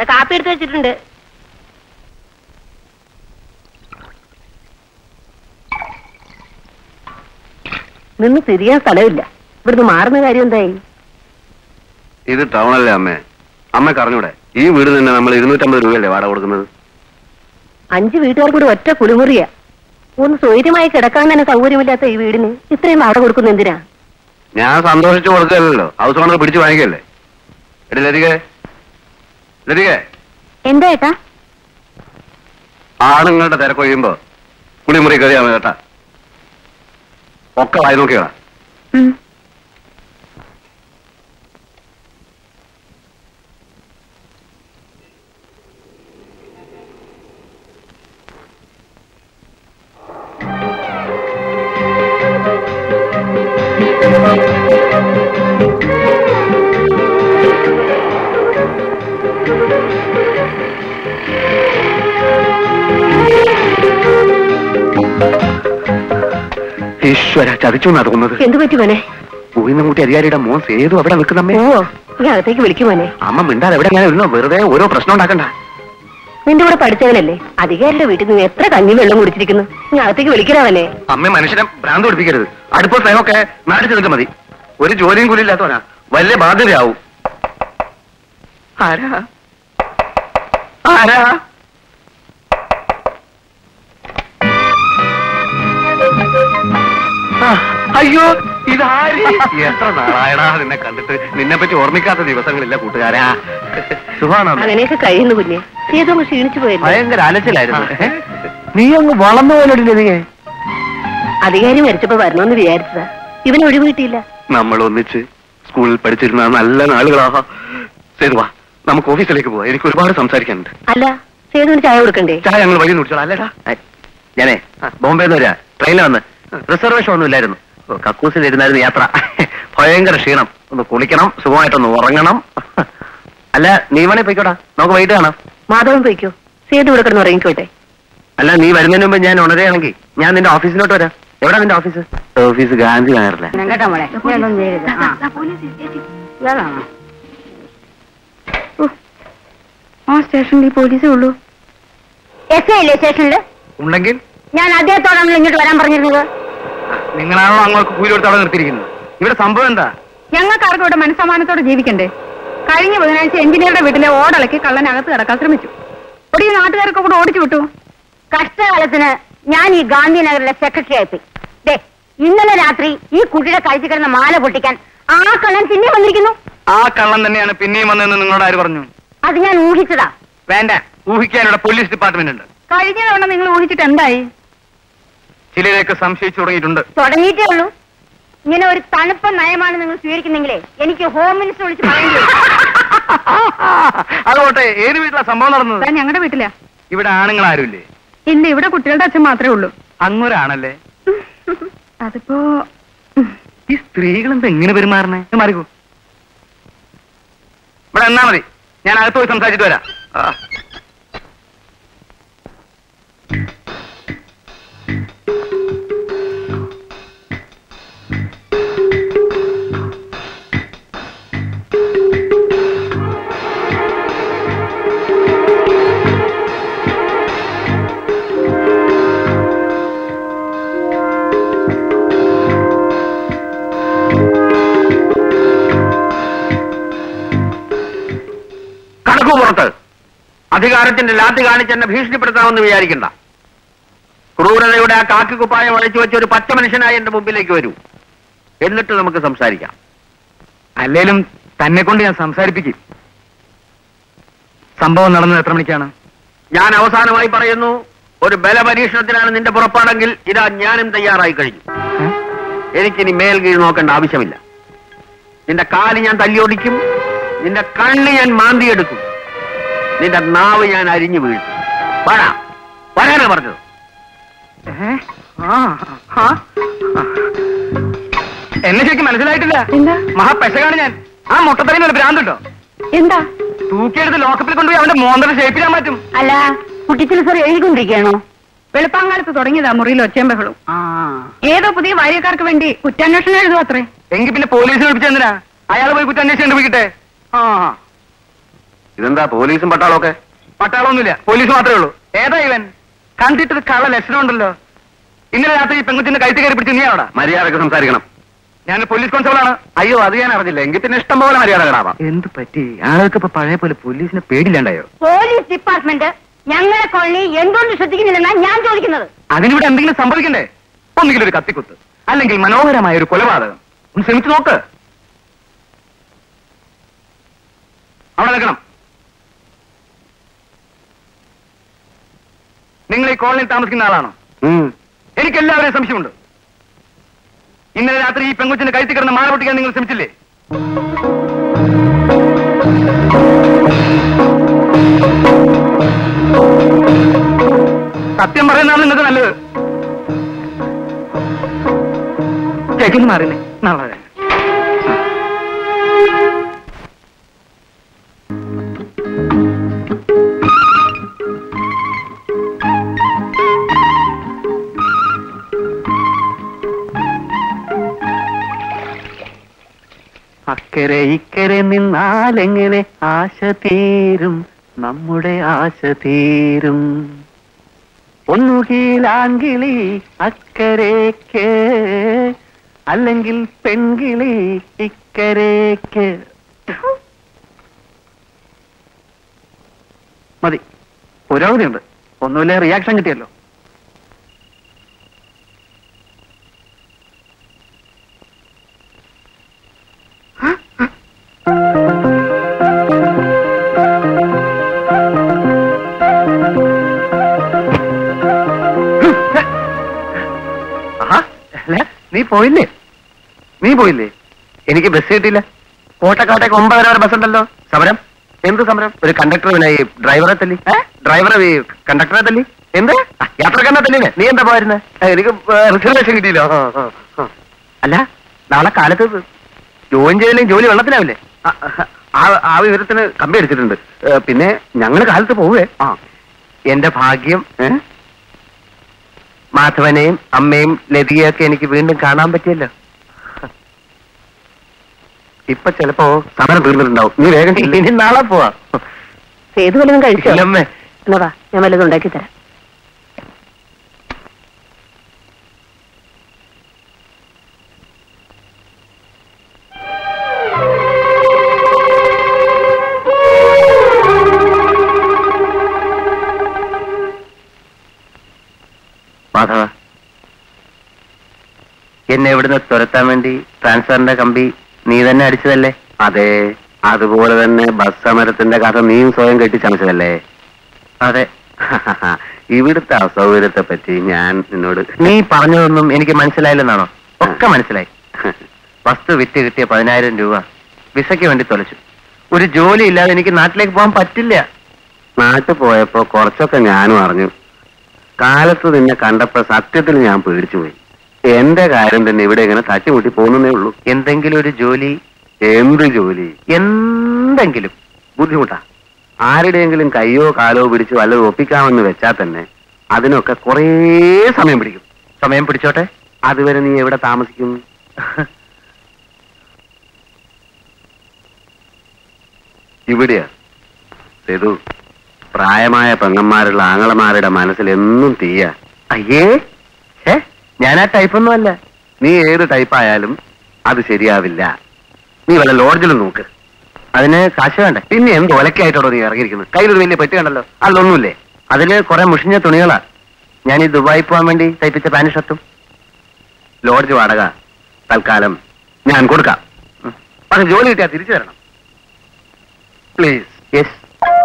ദാ കാപ്പി എടുത്ത് വെച്ചിട്ടുണ്ട് നിന്ന് തിരിയാൻ സ്ഥലമില്ല ഇവിടുന്ന് മാറുന്ന കാര്യം എന്തായി ഇത് ടൗണല്ലേ അമ്മേ അമ്മ അറിഞ്ഞൂടെ ഈ വീട് തന്നെ നമ്മൾ ഇരുന്നൂറ്റമ്പത് രൂപയല്ലേ വാടക കൊടുക്കുന്നത് അഞ്ച് വീട്ടുകാർ കൂടി ഒറ്റ കുളിമുറിയാ ഒന്ന് സ്വൈര്യമായി കിടക്കാൻ തന്നെ സൗകര്യമില്ലാത്ത ഈ വീടിന് ഇത്രയും വാടക കൊടുക്കുന്ന എന്തിനാ ഞാൻ സന്തോഷിച്ചു കൊടുക്കല്ലോ ഹൗസ് ഓണർ പിടിച്ചു വാങ്ങിക്കല്ലേ എടി ലതികെ ലതികെ എന്താ ഏട്ടാ ആണുങ്ങളുടെ തിരക്കൊഴിയുമ്പോ കുളിമുറി കയറിയാ മതി കേട്ടാ ഒക്കെ വായി നോക്കിയാ ഈശ്വര ചതിച്ചു എന്നാ തോന്നുന്നത് എന്തു പറ്റി മോനെ പൂയിന്നൂട്ടി അധികാരിയുടെ മോൻ സേതു അവിടെ നിൽക്കുന്നമ്മേ ഓ നീ അകത്തേക്ക് വിളിക്കും മോനെ അമ്മ മിണ്ടാതെ എവിടെ ഞാൻ ഇരുന്നോ വെറുതെ ഓരോ പ്രശ്നം ഉണ്ടാക്കണ്ട നിന്റെ കൂടെ പഠിച്ചവനല്ലേ അധികാരിയുടെ വീട്ടിൽ നിന്ന് എത്ര കഞ്ഞി വെള്ളം കുടിച്ചിരിക്കുന്നു നീ അകത്തേക്ക് വിളിക്കണവനെ അമ്മ മനുഷ്യനെ ഭ്രാന്ത് പിടിപ്പിക്കരുത് അടുത്ത സ്നേഹമൊക്കെ നാടിച്ചു നിൽക്കാൻ മതി ഒരു ജോലിയും കൂലി ഇല്ലാത്തവനാ വലിയ ബാധ്യതയാവും ആരാ ആരാ ആ, അയ്യോ ഇതാര് എത്ര നാളായടാ നിന്നെ കണ്ടിട്ട് നിന്നെ പറ്റി ഓർമ്മിക്കാത്ത ദിവസങ്ങളില്ല കൂട്ടുകാരാ സുഖാണോ അങ്ങനെയൊക്കെ കഴിയുന്നു കുഞ്ഞെ ഏതോ ക്ഷീണിച്ചു പോയല്ലോ ഭയങ്കര അലച്ചിലായിരുന്നു നീ അങ്ങ് വളർന്നു പോലോടില്ലേ അധികാരി മരിച്ചപ്പോ വരണമെന്ന് വിചാരിച്ചതാ ഇവന് ഒഴിവ് കിട്ടിയില്ല നമ്മൾ ഒന്നിച്ച് സ്കൂളിൽ പഠിച്ചിരുന്ന നല്ല നാളുകളാ സേതുവാ നമുക്ക് ഓഫീസിലേക്ക് പോവാം എനിക്ക് ഒരുപാട് സംസാരിക്കാനുണ്ട് അല്ല സേതുവിന് ചായ കൊടുക്കണ്ടേ ചായ ഞങ്ങൾ വഴി കുടിച്ചോളാം അല്ലേടാ ഞാനേ ബോംബെ നിന്ന് വരാ ട്രെയിനിൽ വന്ന് റിസർവേഷൻ ഒന്നും ഇല്ലായിരുന്നു കക്കൂസിൽ ഇരുന്നായിരുന്നു യാത്ര ഭയങ്കര ക്ഷീണം ഒന്ന് കുളിക്കണം സുഖമായിട്ടൊന്ന് ഉറങ്ങണം അല്ല നീ വേണേ പോയിക്കോടാ നമുക്ക് വൈകിട്ട് കാണാം മാധവൻ പോയിക്കോ സേതു ഇവിടെ കിടന്ന് ഉറങ്ങിക്കോട്ടെ അല്ല നീ വരുന്നതിന് മുമ്പ് ഞാൻ ഉണരുകയാണെങ്കിൽ ഞാൻ നിന്റെ ഓഫീസിലോട്ട് വരാം എവിടെ നിന്റെ ഓഫീസ് ഓഫീസ് ഗാന്ധി നഗറിലെ കേട്ടോ മോളെ ഞാനൊന്നും ചെയ്യരുത് ആ സ്റ്റേഷനിൽ ഈ പോലീസേ ഉള്ളൂ എസ് ഐ അല്ലേ സ്റ്റേഷനില് ഉണ്ടെങ്കിൽ ഞാൻ അദ്ദേഹത്തോടാണല്ലോ ഇങ്ങോട്ട് വരാൻ പറഞ്ഞിരുന്നത് നിങ്ങളാണല്ലോ അങ്ങോട്ട് കൂലി കൊടുത്ത് അവിടെ നിർത്തിയിരിക്കുന്നത് ഇവിടെ സംഭവം എന്താ ഞങ്ങൾക്കാർക്കും ഇവിടെ മനസ്സമാനത്തോടെ ജീവിക്കണ്ടേ കഴിഞ്ഞ ബുധനാഴ്ച എഞ്ചിനീയറുടെ വീട്ടിലെ ഓടലക്കി കള്ളനകത്ത് കിടക്കാൻ ശ്രമിച്ചു ഇവിടെ ഈ നാട്ടുകാരൊക്കെ കൂടെ ഓടിച്ചു വിട്ടു കഷ്ടകാലത്തിന് ഞാൻ ഈ ഗാന്ധിനഗറിലെ സെക്രട്ടറി ആയിപ്പോയി ദേ ഇന്നലെ രാത്രി ഈ കുട്ടിയുടെ കഴിച്ചു കിടന്ന മാല പൊട്ടിക്കാൻ ആ കള്ളൻ പിന്നെ വന്നിരിക്കുന്നു ആ കള്ളം തന്നെയാണ് പിന്നെയും വന്നതെന്ന് നിങ്ങളോട് ആര് പറഞ്ഞു അത് ഞാൻ ഊഹിച്ചതാ വേണ്ട ഊഹിക്കാനുള്ള പോലീസ് ഡിപ്പാർട്ട്മെന്റ് ഉണ്ട് കഴിഞ്ഞ തവണ നിങ്ങൾ ഊഹിച്ചിട്ട് എന്തായി ചിലരെയൊക്കെ സംശയിച്ചു തുടങ്ങിയിട്ടുണ്ട് തുടങ്ങിയിട്ടേ ഉള്ളൂ ഇങ്ങനെ ഒരു തണുപ്പ നയമാണ് നിങ്ങൾ സ്വീകരിക്കുന്നെങ്കിലേ എനിക്ക് ഹോം മിനിസ്റ്റർ വിളിച്ച് പറയേണ്ടി വരും അതുകൊട്ടെ ഏത് വീട്ടിലാ സംഭവം നടന്നത് ഞാൻ ഞങ്ങളുടെ വീട്ടിലാ ഇവിടെ ആണുങ്ങൾ ആരുമില്ലേ ഇല്ല ഇവിടെ കുട്ടികളുടെ അച്ഛൻ മാത്രമേ ഉള്ളൂ അങ്ങൊരാണല്ലേ അതിപ്പോ ഈ സ്ത്രീകൾ എന്താ എങ്ങനെ പെരുമാറണേ മാറിക്കോ ഇവിടെ എന്നാ മതി ഞാൻ അകത്ത് പോയി സംസാരിച്ചിട്ട് വരാം ആ. കടക്കു പുറത്ത് അധികാരത്തിന്റെ ലാത്തി കാണിച്ച് എന്നെ ഭീഷണിപ്പെടുത്താമെന്ന് വിചാരിക്കണ്ട ക്രൂരതയുടെ ആ കാക്കി കുപ്പായം അഴിച്ചു വെച്ച ഒരു പച്ച മനുഷ്യനായി എന്റെ മുമ്പിലേക്ക് വരൂ എന്നിട്ട് നമുക്ക് സംസാരിക്കാം അല്ലേലും തന്നെ കൊണ്ട് ഞാൻ സംസാരിപ്പിക്കും സംഭവം നടന്നത് എത്ര മണിക്കാണ് ഞാൻ അവസാനമായി പറയുന്നു ഒരു ബലപരീക്ഷണത്തിനാണ് നിന്റെ പുറപ്പാടെങ്കിൽ ഇതാ ഞാനും തയ്യാറായി കഴിഞ്ഞു എനിക്കിനി മേൽ കീഴ് നോക്കേണ്ട ആവശ്യമില്ല നിന്റെ കാല് ഞാൻ തല്ലിയൊടിക്കും നിന്റെ കണ്ണ് ഞാൻ മാന്തിയെടുക്കും നിന്റെ നാവ് ഞാൻ അരിഞ്ഞു വീഴ്ത്തും വരാ വരാനാ പറഞ്ഞത് എന്നെ ശരിക്കും മനസ്സിലായിട്ടില്ല എന്താ മഹാപെശകാണ് ഞാൻ ആ മുട്ടത്തറിന് ഒരു ഭ്രാന്ത് കേട്ടോ എന്താ തൂക്കിയെടുത്ത് ലോക്കപ്പിൽ കൊണ്ടുപോയി അവന്റെ മോന്തയുടെ ഷേപ്പിലാൻ പറ്റും അല്ല കുട്ടിച്ചിൽ സാർ എഴുതിക്കൊണ്ടിരിക്കുകയാണോ വെളുപ്പാങ്കാലത്ത് തുടങ്ങിയതാ മുറിയിൽ ഒച്ചയും ബഹളും ഏതോ പുതിയ വാര്യക്കാർക്ക് വേണ്ടി കുറ്റാന്വേഷണം എഴുതും അത്രേ എങ്കിൽ പിന്നെ പോലീസിനെ വിളിപ്പിച്ച എന്തിനാ അയാൾ പോയി കുറ്റാന്വേഷിച്ച് കണ്ടുപിടിക്കട്ടെ ആ ഇതെന്താ പോലീസും പട്ടാളമൊക്കെ പട്ടാളമൊന്നുമില്ല പോലീസ് മാത്രമേ ഉള്ളൂ ഏതാ ഇവൻ കണ്ടിട്ടൊരു കള്ള ലക്ഷണം ഉണ്ടല്ലോ ഇന്നലെ രാത്രി ഈ പെൺകുച്ചിന്റെ കഴുത്ത് കയറി പിടിച്ച് നീ അവിടെ മര്യാദക്ക് സംസാരിക്കണം ഞാൻ പോലീസ് കോൺസ്റ്റബിൾ ആണ് അയ്യോ അത് ഞാൻ അറിഞ്ഞില്ല എങ്കിൽ പിന്നെ ഇഷ്ടം പോലെ മര്യാദ കിടാവാം എന്ത് പറ്റി ആളുകൾക്ക് ഇപ്പൊ പഴയ പോലെ പോലീസിനെ പേടില്ലാണ്ടായോ പോലീസ് ഡിപ്പാർട്ട്മെന്റ് ഞങ്ങളെ കോളനി എന്തുകൊണ്ട് ശ്രദ്ധിക്കുന്നില്ലെന്നാണ് ഞാൻ ചോദിക്കുന്നത് അതിനിവിടെ എന്തെങ്കിലും സംഭവിക്കണ്ടേ ഒന്നുകിൽ ഒരു കത്തിക്കുത്ത് അല്ലെങ്കിൽ മനോഹരമായ ഒരു കൊലപാതകം ഒന്ന് ശ്രമിച്ചു നോക്ക് അവിടെ നിൽക്കണം നിങ്ങൾ ഈ കോളനിയിൽ താമസിക്കുന്ന ആളാണോ എനിക്ക് എല്ലാവരെയും സംശയമുണ്ട് ഇന്നലെ രാത്രി ഈ പെങ്കുച്ചിന്റെ കഴുത്തി കിടന്ന് മാല പൊട്ടിക്കാൻ നിങ്ങൾ ശ്രമിച്ചില്ലേ സത്യം പറയുന്നതാണ് നിങ്ങൾക്ക് നല്ലത് ചേച്ചിന്ന് മാറില്ലേ നാളെ വരാം. അക്കരെ ഇക്കരെ നിന്നാലെങ്ങനെ ആശ തീരും നമ്മുടെ ആശ തീരും ഒന്നുകിലാങ്കിളി അക്കരേക്ക് അല്ലെങ്കിൽ പെൺകിളി ഇക്കരേക്ക് മതി പുരോഗതിയുണ്ട് ഒന്നുമില്ല റിയാക്ഷൻ കിട്ടിയല്ലോ ആഹാ, അല്ല, നീ പോയില്ലേ നീ പോയില്ലേ എനിക്ക് ബസ് കിട്ടിയില്ല കോട്ടക്കാട്ടേക്ക് ഒമ്പതര വരെ ബസ് ഉണ്ടല്ലോ സമരം എന്ത് സമരം ഒരു കണ്ടക്ടർ പിന്നെ ഈ ഡ്രൈവറെ തല്ലി ഡ്രൈവറെ ഈ കണ്ടക്ടറെ തല്ലി എന്ത് ആ, യാത്രക്കാരനെ തല്ലിനെ നീ എന്താ പോയിരുന്നെ ആ, എനിക്ക് റിസർവേഷൻ കിട്ടിയില്ലോ ആ, ആ, ആ. അല്ല നാളെ കാലത്ത് ജോയിൻ ചെയ്യലും ജോലി വെള്ളത്തിലാവില്ലേ ആ, ആ ആ വിവരത്തിന് കമ്പി അടിച്ചിട്ടുണ്ട് ഏ, പിന്നെ ഞങ്ങള് കാലത്ത് പോവേ ആ എന്റെ ഭാഗ്യം ഏ മാധവനെയും അമ്മയും ലതികയൊക്കെ എനിക്ക് വീണ്ടും കാണാൻ പറ്റിയല്ലോ ഇപ്പൊ ചിലപ്പോ സമരം തീർന്നിട്ടുണ്ടാവും നീ വേഗം ചെല്ല്. ഇനി നാളെ പോവാ ഏത് വല്ലതും കഴിച്ചോ ഇല്ലമ്മേ എന്നോടാ ഞാൻ വല്ലതും ഉണ്ടാക്കി തരാം മാധവ എന്നെ ഇവിടുന്ന് തുരത്താൻ വേണ്ടി ട്രാൻസ്ഫറിന്റെ കമ്പി നീ തന്നെ അടിച്ചതല്ലേ അതെ അതുപോലെ തന്നെ ബസ് സമരത്തിന്റെ കഥ നീയും സ്വയം കെട്ടിച്ചമച്ചതല്ലേ അതെ ഇവിടുത്തെ അസൗകര്യത്തെ പറ്റി ഞാൻ നിന്നോട് നീ പറഞ്ഞതൊന്നും എനിക്ക് മനസ്സിലായില്ലെന്നാണോ ഒക്കെ മനസ്സിലായി വസ്തു വിറ്റ് കിട്ടിയ പതിനായിരം രൂപ വിസയ്ക്ക് വേണ്ടി തൊലച്ചു ഒരു ജോലി ഇല്ലാതെ എനിക്ക് നാട്ടിലേക്ക് പോകാൻ പറ്റില്ല നാട്ടിൽ പോയപ്പോ കുറച്ചൊക്കെ ഞാനും അറിഞ്ഞു കാലത്ത് നിന്നെ കണ്ടപ്പോ സത്യത്തിൽ ഞാൻ പേടിച്ചു പോയി എന്റെ കാര്യം തന്നെ ഇവിടെ ഇങ്ങനെ തട്ടിമുട്ടി പോകുന്നേ ഉള്ളൂ എന്തെങ്കിലും ഒരു ജോലി എന്ത് ജോലി എന്തെങ്കിലും ബുദ്ധിമുട്ടാ ആരുടെയെങ്കിലും കയ്യോ കാലോ പിടിച്ച് വല്ലതും ഒപ്പിക്കാമെന്ന് വെച്ചാൽ തന്നെ അതിനൊക്കെ കുറേ സമയം പിടിക്കും സമയം പിടിച്ചോട്ടെ അതുവരെ നീ എവിടെ താമസിക്കും ഇവിടെയാ സേതു പ്രായമായ പെങ്ങന്മാരുള്ള ആങ്ങളമാരുടെ മനസ്സിൽ എന്നും തീയ അയ്യേ ഏ ഞാൻ ആ ടൈപ്പൊന്നും അല്ല നീ ഏത് ടൈപ്പായാലും അത് ശരിയാവില്ല നീ വല്ല ലോഡ്ജിലും നോക്ക് അതിന് കാശ് വേണ്ട പിന്നെ എന്ത് ഒലക്കായിട്ടോ നീ ഇറങ്ങിയിരിക്കുന്നത് കയ്യിലൊരു വലിയ പെട്ടി കണ്ടല്ലോ അതിലൊന്നുമില്ലേ അതില് കുറെ മുഷിഞ്ഞ തുണികളാ ഞാൻ ഈ ദുബായി പോകാൻ വേണ്ടി തയ്പ്പിച്ച പാന്റ് ഷർട്ടും ലോഡ്ജ് വാടക തൽക്കാലം ഞാൻ കൊടുക്കാം ഉം. പക്ഷെ ജോലി കിട്ടിയാൽ തിരിച്ചു തരണം പ്ലീസ് യെസ്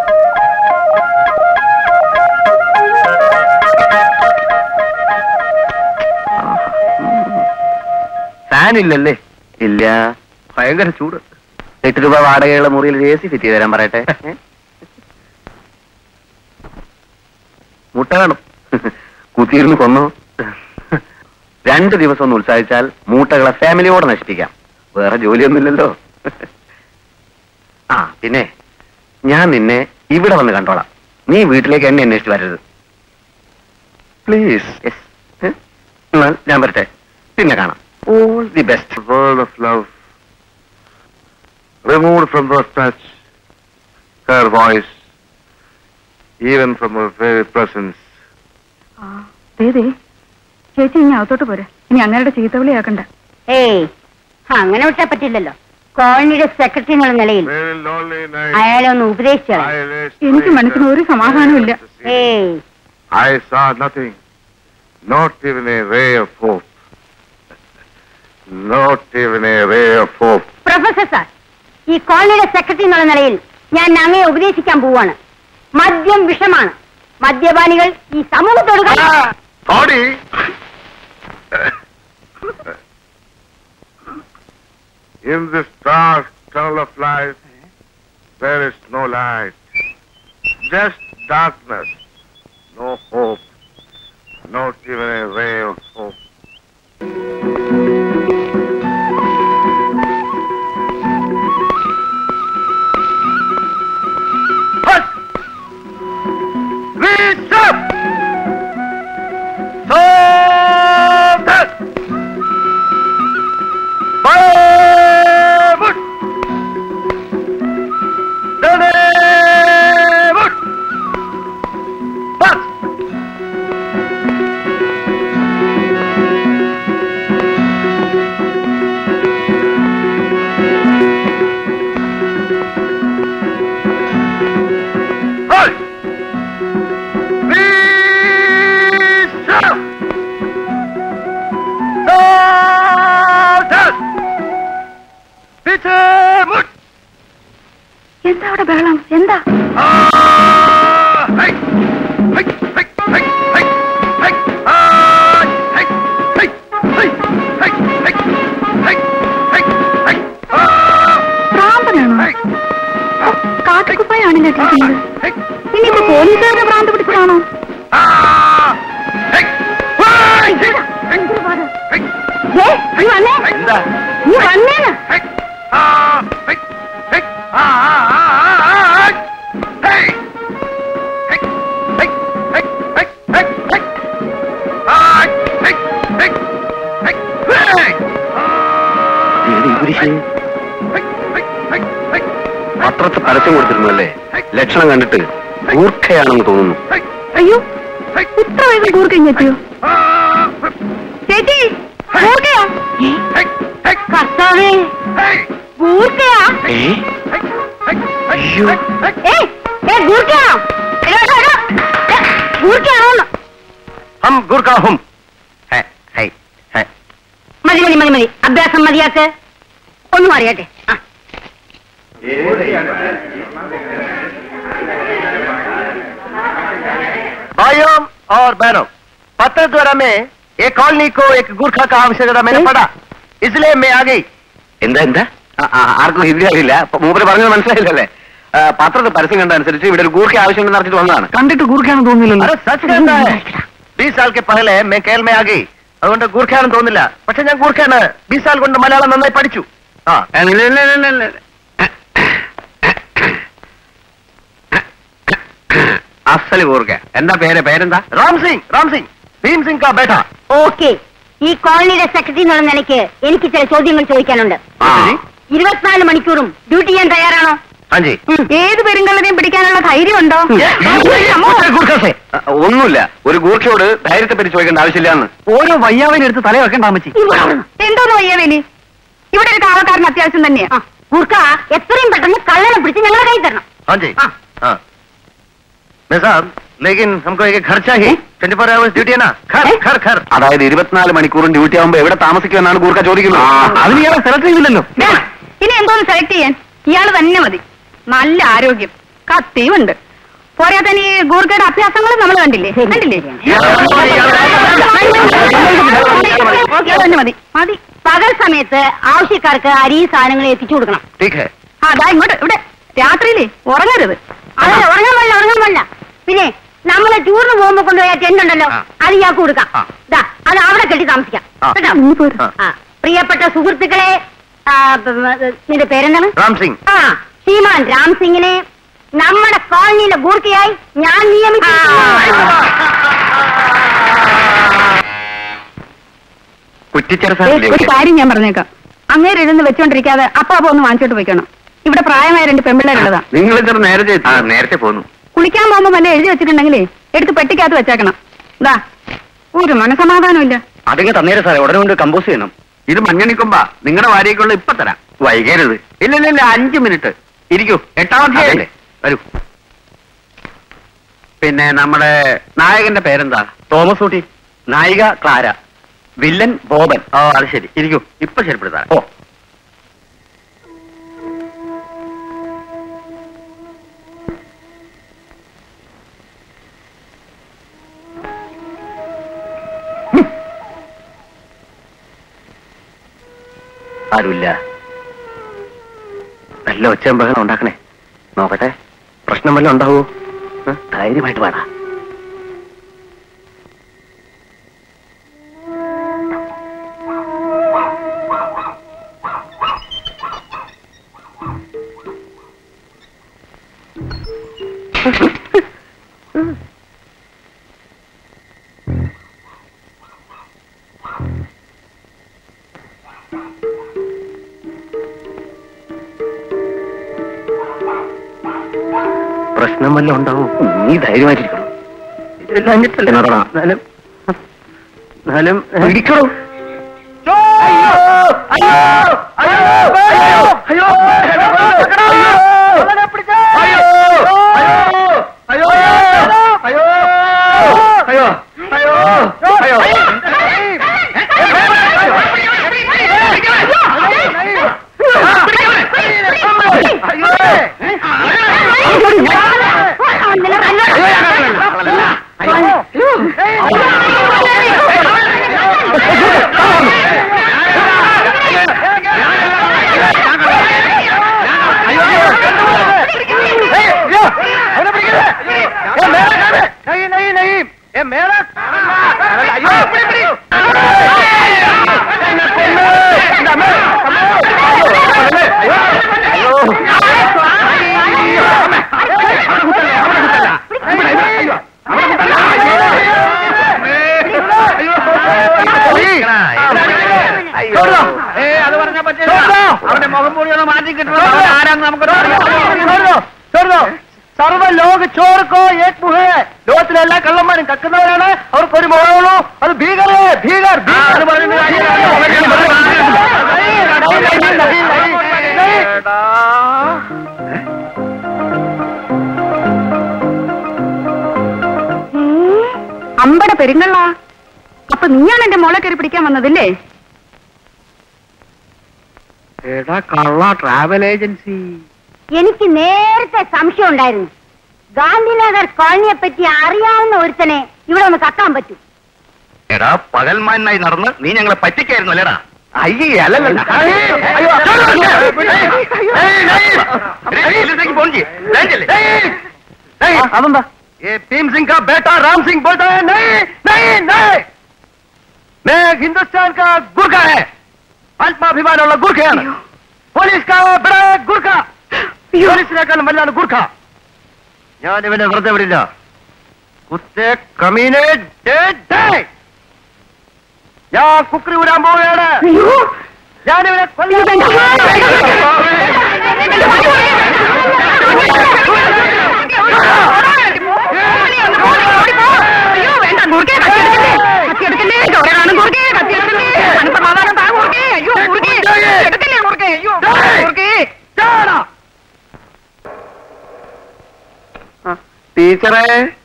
ഫാൻ ഇല്ലല്ലേ ഇല്ല ഭയങ്കര ചൂട് എട്ട് രൂപ വാടകയുള്ള മുറിയിൽ എ സി ഫിറ്റ് ചെയ്ത് തരാൻ പറയട്ടെ ഏ? മുട്ട വേണം കുത്തിയിരുന്ന് കൊന്നു രണ്ട് ദിവസം ഒന്ന് ഉത്സാഹിച്ചാൽ മൂട്ടകളെ ഫാമിലിയോടെ നശിപ്പിക്കാം വേറെ ജോലിയൊന്നുമില്ലല്ലോ ആ പിന്നെ ഞാൻ നിന്നെ ഇവിടെ വന്ന് കണ്ടോളാം നീ വീട്ടിലേക്ക് എന്നെ അന്വേഷിച്ച് വരരുത് പ്ലീസ് യെസ് എന്നാൽ ഞാൻ വരട്ടെ പിന്നെ കാണാം all the best world of love remove from those touch her voice, even from her very presence. ദേ ചേച്ചി ഇനി അകത്തോട്ട് പോരെ ഇനി അങ്ങയുടെ ചീത്തവിളിയാക്കണ്ട ഏയ് അങ്ങനെ വിട്ടാ പറ്റില്ലല്ലോ കോളനിയുടെ സെക്രട്ടറി എന്നുള്ള നിലയിൽ Very lonely night. അയാളെ ഒന്ന് ഉപദേശിച്ചോളാം I lay എനിക്ക് straight മനസ്സിന് ഒരു up സമാധാനവുമില്ല. to see. ഏയ് I saw nothing, not even a ray of hope. Not even a ray of hope. Professor sir ഈ കോളനിയുടെ സെക്രട്ടറി എന്നുള്ള നിലയിൽ ഞാൻ അങ്ങയെ ഉപദേശിക്കാൻ പോവാണ് മദ്യം വിഷമാണ് മദ്യപാനികൾ ഈ സമൂഹത്തോട് കളി- Body! In this dark tunnel of life, there is no light. Just darkness. No hope. Not even a ray of hope. Reach up! Soldat! Forward! Deliver! Pass! Halt! Reach up! Soldat! Bitte Mut! എന്താ അവിടെ ബഹളം എന്താ Ah! Hey! Hey! Hey! Hey! Hey! Hey! Ah! Hey! Hey! Hey! Hey! Hey! Hey! Hey! Hey! Ah! ഭ്രാന്തനാണോ Hey! കാട്ടുകുപ്പായാണല്ലോ ഇട്ടിരിക്കുന്നത് Hey! ഇനിയിപ്പോ പോലീസുകാരുടെ ഭ്രാന്ത് പിടിച്ചതാണോ Ah! Hey! Hey! Hey! Hey! ദേ, നീ വന്നേ എന്താ നീ വന്നേന്ന് Hey! Ah! Hey! Hey! Ah! Ah! Ah! Ah! Ah! Hey! Hey! Hey! Hey! Hey! Hey! Hey! Ah! Hey! Hey! Hey! Hey! Hey! Hey! Hey! Hey! പത്രത്തിൽ പരസ്യം കൊടുത്തിരുന്നല്ലേ ലക്ഷണം കണ്ടിട്ട് മൂർഖയാണെന്ന് തോന്നുന്നു Hey! അയ്യോ Hey! ഇത്ര വേഗം കൂർക്കഞ്ഞെത്തിയോ Ah! ചേച്ചി കൂർക്കയോ Hey! Hey! കർത്താവേ Hey! ഗൂർക്കയാ Hey! Hey! Hey! അയ്യോ. Hey! ഏയ് ഏ ഗൂർക്കയാണോ എടോ, എടോ, എടോ. ഏ, ഗൂർക്കയാണോന്ന് ഹം ഗുർഖാ ഹും ഹേ ഹേ ഹേ മതി മതി മതി മതി അഭ്യാസം മതിയാക്ക് ഒന്നും അറിയട്ടെ ആ भाइयों और बहनों पत्र द्वारा में एक कॉलोनी को एक गुरखा का आवश्यकता मैंने पढ़ा इसलिए मैं आ गई എന്താ എന്താ ആ, ആ, ആർക്കും ഹിന്ദി അറിയില്ല അപ്പൊ മൂപ്പര് പറഞ്ഞത് മനസ്സിലായില്ലല്ലേ ആ, പത്രത്തിൽ പരസ്യം കണ്ട അനുസരിച്ച് ഇവിടെ ഒരു ഗൂർഖ ആവശ്യമുണ്ടെന്ന് നടത്തിട്ട് വന്നതാണ് കണ്ടിട്ട് ഗൂർഖയാണെന്ന് തോന്നുന്നില്ല അതെ സച്ച് कहता है बीस साल के पहले मैं കേരള में आ गई അതുകൊണ്ട് ഗൂർഖയാണെന്ന് തോന്നില്ല പക്ഷെ ഞാൻ ഗൂർഖയാണ് ബീസ് സാൽ കൊണ്ട് മലയാളം നന്നായി പഠിച്ചു ആ ഏ, നില്ല, നില്ല, നില്ല, നില്ല. അസല് ഗൂർഖ എന്താ പേര് പേരെന്താ राम सिंह राम सिंह भीम सिंह का बेटा ഓക്കെ ഈ കോളനിയുടെ സെക്രട്ടറി എന്നുള്ള നിലയ്ക്ക് എനിക്ക് ചില ചോദ്യങ്ങൾ ചോദിക്കാനുണ്ട് ആ. ഇരുപത്തിനാല് മണിക്കൂറും ഡ്യൂട്ടി ചെയ്യാൻ തയ്യാറാണോ हाँ जी ഏത് പെരുങ്കള്ളനെയും പിടിക്കാനുള്ള ധൈര്യമുണ്ടോ ഗൂർഖ से ആ, ഒന്നുമില്ല ഒരു ഗൂർഖയോട് ധൈര്യത്തെ പറ്റി ചോദിക്കേണ്ട ആവശ്യമില്ലാന്ന് ഓരോ വയ്യാവിനെടുത്ത് തല വെക്കണ്ട അമ്മച്ചി എന്തോന്ന് വയ്യാവേലി ഇവിടെ ഒരു കാവക്കാരൻ അത്യാവശ്യം തന്നെയാ ആ, ഗൂർഖ എത്രയും പെട്ടെന്ന് കള്ളനെ പിടിച്ച് ഞങ്ങളെ കൈ തരണം हाँ जी हाँ। हाँ मैं साहब लेकिन हमको एक घर चाहिए ट्वेंटी फोर आवर्स ड्यूटी है ना घर हैं? घर घर അതായത് ഇരുപത്തിനാല് മണിക്കൂറും ഡ്യൂട്ടി ആവുമ്പോ എവിടെ താമസിക്കുമെന്നാണ് ഗൂർഖ ചോദിക്കുന്നത് അതിന് ഇയാളെ സെലക്ട് ചെയ്തില്ലല്ലോ ദേ, ഇനി എന്തോന്ന് സെലക്ട് ചെയ്യാൻ ഇയാള് തന്നെ മതി നല്ല ആരോഗ്യം കത്തിയുണ്ട് പോരാത്തന്നെ ഈ ഗൂർഖയുടെ അഭ്യാസങ്ങളും നമ്മൾ കണ്ടില്ലേ കണ്ടില്ലേ ഇയാള് തന്നെ മതി മതി പകൽ സമയത്ത് ആവശ്യക്കാർക്ക് അരി സാധനങ്ങൾ എത്തിച്ചു കൊടുക്കണം ठीक है ആ ദാ ഇങ്ങോട്ട് ഇവിടെ രാത്രിയിലേ ഉറങ്ങരുത് അതല്ല ഉറങ്ങാൻ പാടില്ല ഉറങ്ങാൻ പാടില്ല പിന്നെ നമ്മളെ ടൂറിന് പോകുമ്പോ കൊണ്ടുപോയ ടെന്റ് ഉണ്ടല്ലോ ആ. അത് ഇയാൾക്ക് കൊടുക്കാം ആ. ദാ അത് അവിടെ കെട്ടി താമസിക്കാം ആ. കേട്ടോ ഇനി പോര്. ആ. ആ പ്രിയപ്പെട്ട സുഹൃത്തുക്കളെ ആ, ബ- ബ- നിന്റെ പേരെന്താണ് राम सिंह ആ ശ്രീമാൻ രാം സിംഗിനെ നമ്മുടെ കോളനിയിലെ ഗൂർക്കയായി ഞാൻ നിയമിച്ചു കുറ്റിച്ചെറ ദേ, ഒരു കാര്യം ഞാൻ പറഞ്ഞേക്കാം അങ്ങേര് ഇരുന്ന് വെച്ചോണ്ടിരിക്കാതെ അപ്പൊ അപ്പൊ ഒന്ന് വാങ്ങിച്ചോട്ട് പോയിക്കണം ഇവിടെ പ്രായമായ രണ്ട് പെമ്പിള്ളേരുള്ളതാ നിങ്ങൾ ഇത്ര നേരത്തെ ആ നേരത്തെ പോന്നു കുളിക്കാൻ പോകുമ്പോ വല്ല എഴുതി വെച്ചിട്ടുണ്ടെങ്കിലേ എടുത്ത് പെട്ടിക്കകത്ത് വെച്ചേക്കണം ഇതാ ഒരു മനസമാധാനമില്ല അതിങ്ങ് തന്നേരെ സാറേ ഉടനെ കൊണ്ട് കമ്പോസ് ചെയ്യണം ഇത് മഞ്ഞണിക്കുമ്പ നിങ്ങളുടെ ഭാര്യയ്ക്കുള്ള ഇപ്പൊ തരാം വൈകരുത് ഇല്ല ഇല്ല ഇല്ല അഞ്ചു മിനിറ്റ് ഇരിക്കൂ എട്ടാം അധ്യായല്ലേ വരൂ പിന്നെ നമ്മുടെ നായകന്റെ പേരെന്താ തോമസ് ഊട്ടി നായിക ക്ലാര വില്ലൻ ബോബൻ ഓ അത് ശരി ഇരിക്കൂ ഇപ്പൊ ശരിപ്പെടുത്താം ഓ ആരുമില്ല നല്ല ഒച്ചയും ബഹളം ഉണ്ടാക്കണേ നോക്കട്ടെ പ്രശ്നം വല്ലതും ഉണ്ടാവോ ഏ? ധൈര്യമായിട്ട് വേണം പ്രശ്നം വല്ലതും ഉണ്ടാവും നീ ധൈര്യമായിട്ടിരിക്കണം ഇതെല്ലാം അഞ്ഞിട്ടല്ലേ എന്നാലും എന്നാലും ഇരിക്കണോ അത് പറഞ്ഞാൽ പറ്റില്ല അവന്റെ മുഖം മൂടി ഒന്ന് മാറ്റി കിട്ടണം ആരാന്ന് നമുക്ക് സർവ ലോക ചോർക്കോ ഏക് മുഹേ ലോകത്തിലെ എല്ലാ കള്ളന്മാരും കക്കുന്നവരാണ് അവർക്കൊരു മുഖമുള്ളൂ അത് ഭീകരേ ഭീകർ ഭീകർ അമ്പട പെരുങ്ങള്ള അപ്പൊ നീയാണ് എന്റെ മോളെ കയറി പിടിക്കാൻ വന്നതില്ലേ എടാ കള്ള ട്രാവൽ ഏജൻസി എനിക്ക് നേരത്തെ സംശയം ഉണ്ടായിരുന്നു ഗാന്ധിനഗർ കോളനിയെ പറ്റി അറിയാവുന്ന ഒരുത്തനെ ഇവിടെ ഒന്ന് കക്കാൻ പറ്റും എടാ പകൽമാനായി നടന്ന് നീ ഞങ്ങളെ പറ്റിക്കായിരുന്നു അല്ലേടാ അയ്യേ അല്ലല്ല അതെന്താ ये भीम सिंह का बेटा राम सिंह बोलता है नहीं नहीं नहीं मैं हिंदुस्तान का गुरखा है ആത്മാഭിമാനമുള്ള ഗുർഖയാണ് പോലീസ് കാ ബഡാ ഗുർഖ പോലീസിനേക്കാളും വല്ലാണ് ഗുർഖ ഞാൻ ഇവനെ വെറുതെ വിടില്ല കുത്തേ കമീനെ ഡേ, ഡേ. ഞാൻ കുക്കറി ഊരാൻ പോവുകയാണ് ഞാനിവനെ അയ്യോ വേണ്ട ഗുർക്കെ കത്തിയെടുക്കല്ലേ കത്തിയെടുക്കല്ലേ ചോരനാണ് ഗുർക്കെ കത്തിയെടുക്കല്ലേ മനസ്സമാധാനം താ ഗുർക്കെ അയ്യോ ഗുർക്കെ എടുക്കല്ലേ ഗുർക്കെ അയ്യോ ഗുർക്കെ ടീച്ചറെ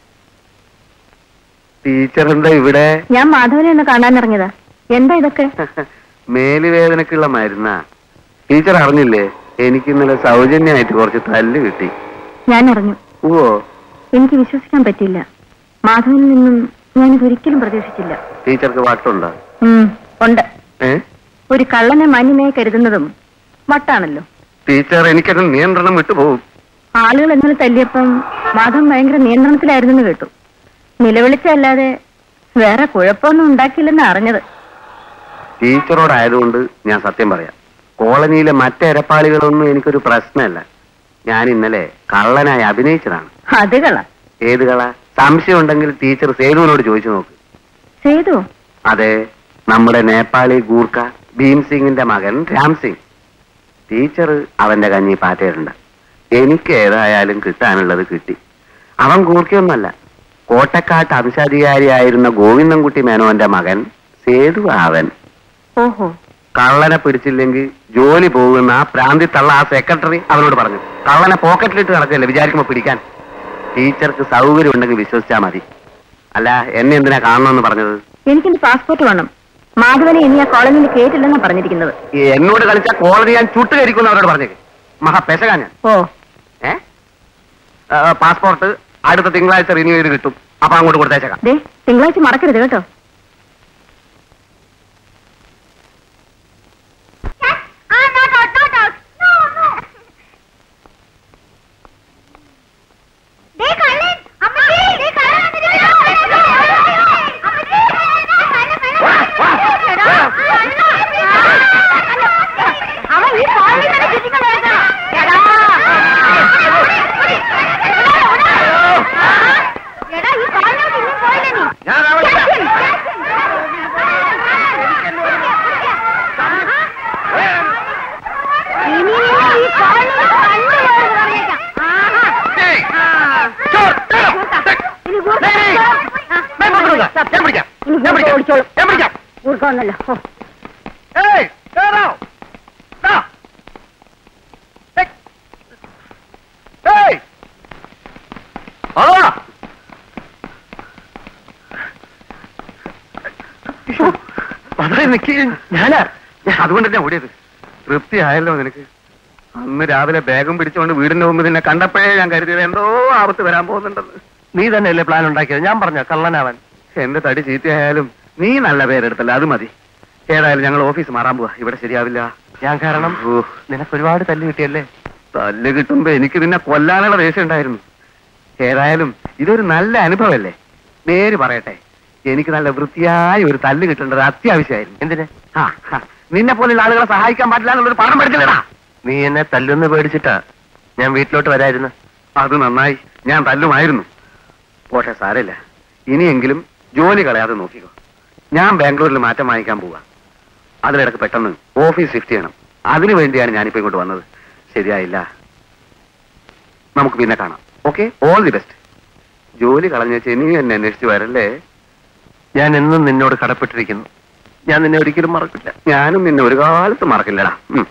ടീച്ചർ എന്താ ഇവിടെ ഞാൻ മാധവനെ ഒന്ന് കാണാൻ ഇറങ്ങിയതാ എന്താ ഇതൊക്കെ മേലുവേദനക്കുള്ള മരുന്നാ ടീച്ചർ അറിഞ്ഞില്ലേ എനിക്ക് ഇന്നലെ സൗജന്യമായിട്ട് കുറച്ച് തല്ല് കിട്ടി ഞാൻ അറിഞ്ഞു ഓ എനിക്ക് വിശ്വസിക്കാൻ പറ്റില്ല മാധവനിൽ നിന്നും ഞാനിത് ഒരിക്കലും പ്രതീക്ഷിച്ചില്ല ടീച്ചർക്ക് വട്ടുണ്ടോ ഉം, ഉണ്ട് ഏ ഒരു കള്ളനെ മാന്യമായി കരുതുന്നതും വട്ടാണല്ലോ ടീച്ചർ എനിക്കത് നിയന്ത്രണം വിട്ടുപോകും ആളുകൾ ഇന്നലെ തല്ലിയപ്പം മാധവൻ ഭയങ്കര നിയന്ത്രണത്തിലായിരുന്നെന്ന് കേട്ടു നിലവിളിച്ചല്ലാതെ വേറെ കുഴപ്പമൊന്നും ഉണ്ടാക്കിയില്ലെന്ന് അറിഞ്ഞത് ടീച്ചറോടായതുകൊണ്ട് ഞാൻ സത്യം പറയാം കോളനിയിലെ മറ്റെരപ്പാളികളൊന്നും എനിക്കൊരു പ്രശ്നമല്ല ഞാൻ ഇന്നലെ കള്ളനായി അഭിനയിച്ചതാണ് അത് കള ഏത് കള സംശയം ഉണ്ടെങ്കിൽ ടീച്ചർ സേതുവിനോട് ചോദിച്ചു നോക്ക് ചെയ്തു അതെ നമ്മുടെ നേപ്പാളി ഗൂർഖ ഭീം സിംഗിന്റെ മകൻ രാം സിംഗ് ടീച്ചർ അവന്റെ കഞ്ഞി പാറ്റയിട്ടുണ്ട് എനിക്ക് ഏതായാലും കിട്ടാനുള്ളത് കിട്ടി അവൻ കൂർക്കിയൊന്നല്ല കോട്ടക്കാട്ട് അംശാധികാരിയായിരുന്ന ഗോവിന്ദൻകുട്ടി മേനോന്റെ മകൻ സേതു അവൻ ഓഹോ കള്ളനെ പിടിച്ചില്ലെങ്കിൽ ജോലി പോകുന്ന ആ പ്രാന്തി തള്ള ആ സെക്രട്ടറി അവനോട് പറഞ്ഞു കള്ളനെ പോക്കറ്റിലിട്ട് നടക്കല്ലേ വിചാരിക്കുമ്പോ പിടിക്കാൻ ടീച്ചർക്ക് സൗകര്യം ഉണ്ടെങ്കിൽ വിശ്വസിച്ചാ മതി അല്ല എന്നെ എന്തിനാ കാണണമെന്ന് പറഞ്ഞത് എനിക്കെന്റെ പാസ്പോർട്ട് വേണം മാധവനെ ഇനി ആ കോളനിയിൽ കേട്ടില്ലെന്നാ പറഞ്ഞിരിക്കുന്നത് ഈ എന്നോട് കളിച്ച കോളനി ഞാൻ ചുട്ടുകരിക്കുന്നു അവരോട് പറഞ്ഞേക്ക് മഹാ പെശകാ ഞാൻ ഓ ഏ ആ, പാസ്പോർട്ട് അടുത്ത തിങ്കളാഴ്ച റിന്യൂ ചെയ്ത് കിട്ടും അപ്പൊ അങ്ങോട്ട് കൊടുത്തേച്ചേക്കാം ദേ തിങ്കളാഴ്ച മറക്കരുത് കേട്ടോ ഞാൻ അവനെ ഏയ്! ചോർ, തേടോ, തേ- ഏയ്! ഞാൻ കൊണ്ടുവരാം. ഞാൻ പിടിക്കാം ഞാൻ പിടിക്കാം ഞാൻ പിടിക്കാം ഊർക്കൊന്നല്ലോ ഏയ് തേടോ. ദാ. ഏയ്. ഏയ്. ആ വളരെ നിക്ക് ഞാനാ ഞാൻ അതുകൊണ്ട് തന്നെ ഓടിയത് തൃപ്തിയായല്ലോ നിനക്ക് അന്ന് രാവിലെ ബാഗും പിടിച്ചുകൊണ്ട് വീടിന്റെ മുമ്പ് നിന്നെ കണ്ടപ്പോഴേ ഞാൻ കരുതിയത് എന്തോ ആപത്ത് വരാൻ പോകുന്നുണ്ടെന്ന് നീ തന്നെയല്ലേ പ്ലാൻ ഉണ്ടാക്കിയത് ഞാൻ പറഞ്ഞ കള്ളനാവൻ എന്റെ തടി ചീത്തയായാലും നീ നല്ല പേരെടുത്തല്ല അത് മതി ഏതായാലും ഞങ്ങൾ ഓഫീസ് മാറാൻ പോവാ ഇവിടെ ശരിയാവില്ല ഞാൻ കാരണം ഓ, നിനക്ക് ഒരുപാട് തല്ല് കിട്ടിയല്ലേ തല്ല് കിട്ടുമ്പോ എനിക്ക് നിന്നെ കൊല്ലാനുള്ള ദേഷ്യം ഉണ്ടായിരുന്നു ഏതായാലും ഇതൊരു നല്ല അനുഭവമല്ലേ നേര് പറയട്ടെ എനിക്ക് നല്ല വൃത്തിയായ ഒരു തല്ല് കിട്ടേണ്ടത് അത്യാവശ്യമായിരുന്നു എന്തിന് ആ, ആ, നിന്നെ പോലുള്ള ആളുകളെ സഹായിക്കാൻ പാടില്ല എന്നുള്ളൊരു പാഠം പഠിച്ചില്ലടാ നീ എന്നെ തല്ലുന്ന് പേടിച്ചിട്ടാ ഞാൻ വീട്ടിലോട്ട് വരായിരുന്നു അത് നന്നായി ഞാൻ തല്ലുമായിരുന്നു പോട്ടെ സാരമില്ല ഇനിയെങ്കിലും ജോലി കളയാതെ നോക്കിക്കോ ഞാൻ ബാംഗ്ലൂരിൽ മാറ്റം വാങ്ങിക്കാൻ പോവാ അതിലിടക്ക് പെട്ടെന്ന് ഓഫീസ് ഷിഫ്റ്റ് ചെയ്യണം അതിനു വേണ്ടിയാണ് ഞാനിപ്പോ ഇങ്ങോട്ട് വന്നത് ശരിയായില്ല നമുക്ക് പിന്നെ കാണാം ഓക്കെ ഓൾ ദി ബെസ്റ്റ് ജോലി കളഞ്ഞ വെച്ച് ഇനിയും എന്നെ അന്വേഷിച്ച് വരല്ലേ ഞാൻ എന്നും നിന്നോട് കടപ്പെട്ടിരിക്കുന്നു ഞാൻ നിന്നെ ഒരിക്കലും മറക്കില്ല ഞാനും നിന്നെ ഒരു കാലത്ത് മറക്കില്ലടാ ഉം.